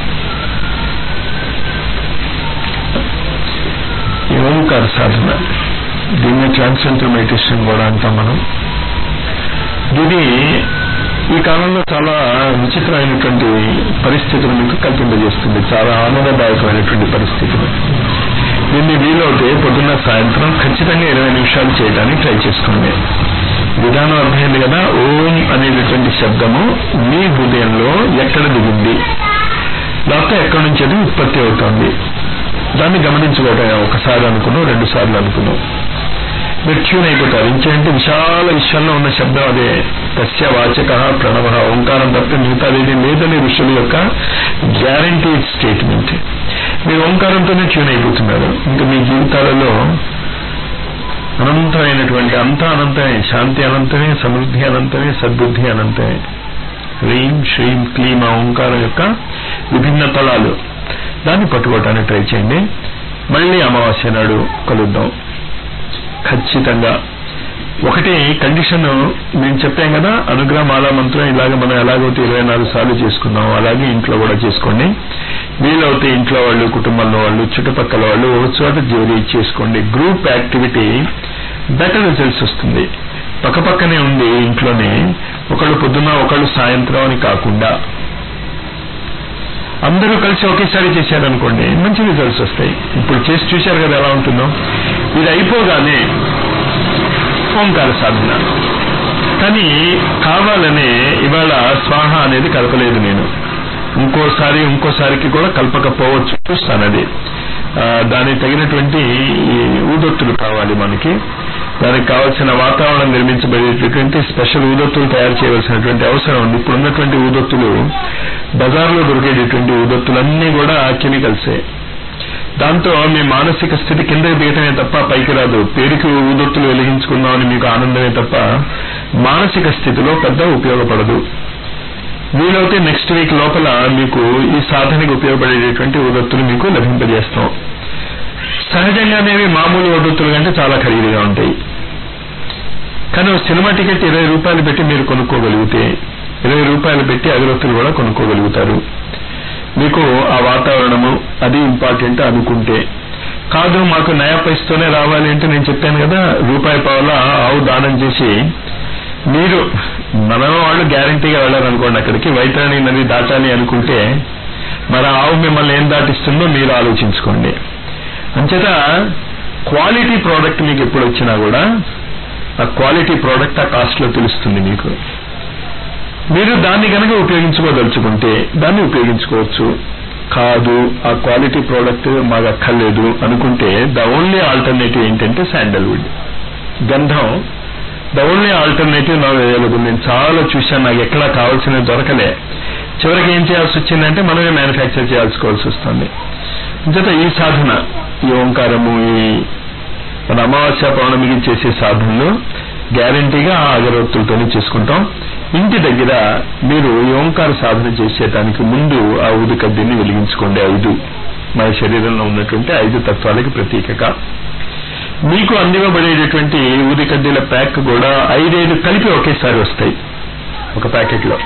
ఈ ఓంకార సాధన దీన్ని ట్రాన్సెంటర్ మెడిటేషన్ కూడా అంటాం మనం ఇది ఈ కాలంలో చాలా విచిత్రమైనటువంటి పరిస్థితులు మీకు కల్పింపజేస్తుంది చాలా ఆనందదాయకమైనటువంటి పరిస్థితులు దీన్ని వీలవుతే పొద్దున్న సాయంత్రం ఖచ్చితంగా ఇరవై నిమిషాలు చేయడానికి ట్రై చేసుకోండి విధానం అర్థమైంది కదా ఓం అనేటటువంటి శబ్దము మీ హృదయంలో ఎక్కడ దిగింది లేకపోతే ఎక్కడి నుంచి అది ఉత్పత్తి అవుతోంది దాన్ని గమనించుకోవటం ఒకసారి అనుకున్నాం రెండు సార్లు అనుకున్నాం మీరు ట్యూన్ అయిపోతారు ఇంకేంటి విశాల విశ్వంలో ఉన్న శబ్దం అదే తస్య వాచక ప్రణవ ఓంకారం తప్ప మిగతాదేది లేదని ఋషుల యొక్క గ్యారంటీ స్టేట్మెంట్ మీరు ఓంకారంతోనే ట్యూన్ అయిపోతున్నారు ఇంకా మీ జీవితాలలో అనంతమైనటువంటి అంతా అనంతమే శాంతి అనంతమే సమృద్ధి అనంతమే సద్బుద్ధి అనంతమే హ్రీం శ్రీం క్లీం ఆ ఓంకారం యొక్క విభిన్న తలాలు దాన్ని పట్టుకోవటానికి ట్రై చేయండి మళ్ళీ అమావాస్య నాడు కలుద్దాం ఖచ్చితంగా ఒకటి కండిషన్ నేను చెప్పాం కదా అనుగ్రహ మాలా మంత్రం ఇలాగ మనం ఎలాగైతే ఇరవై నాలుగు సార్లు చేసుకున్నాం అలాగే ఇంట్లో కూడా చేసుకోండి వీలవుతే ఇంట్లో వాళ్ళు కుటుంబంలో వాళ్ళు చుట్టుపక్కల వాళ్ళు ఒక చోట జోరీ చేసుకోండి గ్రూప్ యాక్టివిటీ బెటర్ రిజల్ట్స్ వస్తుంది పక్కపక్కనే ఉంది ఇంట్లోనే ఒకళ్ళు పొద్దున్న ఒకళ్ళు సాయంత్రం అని కాకుండా అందరూ కలిసి ఒకేసారి చేశారనుకోండి మంచి రిజల్ట్స్ వస్తాయి ఇప్పుడు చేసి చూశారు కదా ఎలా ఉంటుందో ఇది అయిపోగానే ఓంకార సాధన కానీ కావాలనే ఇవాళ స్వాహ అనేది కలపలేదు నేను ఇంకోసారి ఇంకోసారికి కూడా కలపకపోవచ్చు చూస్తాను అది ఆ, దానికి తగినటువంటి ఈ ఊదొత్తులు కావాలి మనకి దానికి కావాల్సిన వాతావరణం నిర్మించబడేటటువంటి స్పెషల్ ఊదొత్తులు తయారు చేయవలసినటువంటి అవసరం ఉంది ఇప్పుడు ఉన్నటువంటి ఊదొత్తులు బజార్లో దొరికేటటువంటి ఊదొత్తులన్నీ కూడా కెమికల్సే దాంతో మీ మానసిక స్థితి కిందకి దిగటమే తప్ప పైకి రాదు పేరుకి ఊదొత్తులు వెలిగించుకుందామని మీకు ఆనందమే తప్ప మానసిక స్థితిలో పెద్ద ఉపయోగపడదు వీలైతే నెక్స్ట్ వీక్ లోపల మీకు ఈ సాధనకి ఉపయోగపడేటటువంటి ఉదత్తులు మీకు లభింపజేస్తాం సహజంగానే ఇవి మామూలు ఉదత్తులు కంటే చాలా ఖరీదుగా ఉంటాయి కానీ ఓ సినిమా టికెట్ ఇరవై రూపాయలు పెట్టి మీరు కొనుక్కోగలిగితే ఇరవై రూపాయలు పెట్టి అగరొత్తులు కూడా కొనుక్కోగలుగుతారు మీకు ఆ వాతావరణము అది ఇంపార్టెంట్ అనుకుంటే కాదు మాకు నయా పైస్తోనే రావాలి అంటే నేను చెప్పాను కదా రూపాయి పావుల ఆవు దానం చేసి మీరు మన వాళ్ళు గ్యారంటీగా వెళ్ళారనుకోండి అక్కడికి వైతరణి నది దాటాలి అనుకుంటే మరి ఆ ఆవు మిమ్మల్ని ఏం దాటిస్తుందో మీరు ఆలోచించుకోండి అంచేత క్వాలిటీ ప్రోడక్ట్ మీకు ఎప్పుడు వచ్చినా కూడా ఆ క్వాలిటీ ప్రోడక్ట్ ఆ కాస్ట్ లో తెలుస్తుంది మీకు మీరు దాన్ని కనుక ఉపయోగించుకోదలుచుకుంటే దాన్ని ఉపయోగించుకోవచ్చు కాదు ఆ క్వాలిటీ ప్రోడక్ట్ మాకు అక్కర్లేదు అనుకుంటే ద ఓన్లీ ఆల్టర్నేటివ్ ఏంటంటే శాండల్వుడ్ గంధం ద ఓన్లీ ఆల్టర్నేటివ్ నా అవైలబుల్ నేను చాలా చూశాను నాకు ఎక్కడా కావాల్సినవి దొరకలే చివరికి ఏం చేయాల్సి వచ్చిందంటే మనమే మ్యానుఫ్యాక్చర్ చేయాల్సుకోవాల్సి వస్తుంది అంచేత ఈ సాధన ఈ ఓంకారము ఈ మన అమావాస్య పౌర్ణమికి చేసే సాధనలు గ్యారంటీగా ఆ అగరవత్తులతోనే చేసుకుంటాం ఇంటి దగ్గర మీరు ఈ ఓంకార సాధన చేసేటానికి ముందు ఆ ఊదికడ్డీని వెలిగించుకోండి ఐదు మన శరీరంలో ఉన్నటువంటి ఐదు తత్వాలకి ప్రతీకగా మీకు అందివ్వబడేటటువంటి ఊదికడ్డీల ప్యాక్ కూడా ఐదైదు కలిపి ఒకేసారి వస్తాయి ఒక ప్యాకెట్లో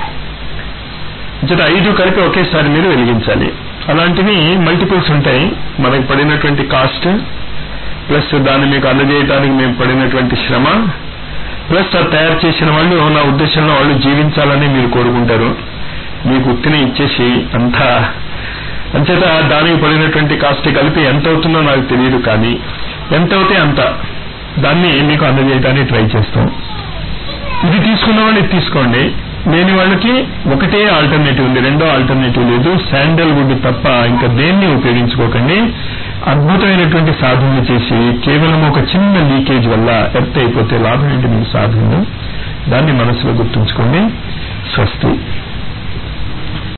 జత ఐదు కలిపి ఒకేసారి మీరు వెలిగించాలి అలాంటివి మల్టిపుల్స్ ఉంటాయి మనకు పడినటువంటి కాస్ట్ ప్లస్ దాన్ని మీకు అందజేయడానికి మేము పడినటువంటి శ్రమ ప్లస్ అది తయారు చేసిన వాళ్ళు నా ఉద్దేశంలో వాళ్ళు జీవించాలని మీరు కోరుకుంటారు మీకు ఉత్తిని ఇచ్చేసి అంతా అంచేత దానికి పడినటువంటి కాస్ట్ కలిపి ఎంత అవుతుందో నాకు తెలియదు కానీ ఎంత అవుతే అంత దాన్ని మీకు అందజేయడానికి ట్రై చేస్తాం ఇది తీసుకున్న వాళ్ళు ఇది తీసుకోండి లేని వాళ్ళకి ఒకటే ఆల్టర్నేటివ్ ఉంది రెండో ఆల్టర్నేటివ్ లేదు శాండల్ వుడ్ తప్ప ఇంకా దేన్ని ఉపయోగించుకోకండి అద్భుతమైనటువంటి సాధనలు చేసి కేవలం ఒక చిన్న లీకేజ్ వల్ల ఎర్త్ అయిపోతే లాభం ఏంటి మీ సాధనలు దాన్ని మనసులో గుర్తుంచుకోండి స్వస్తి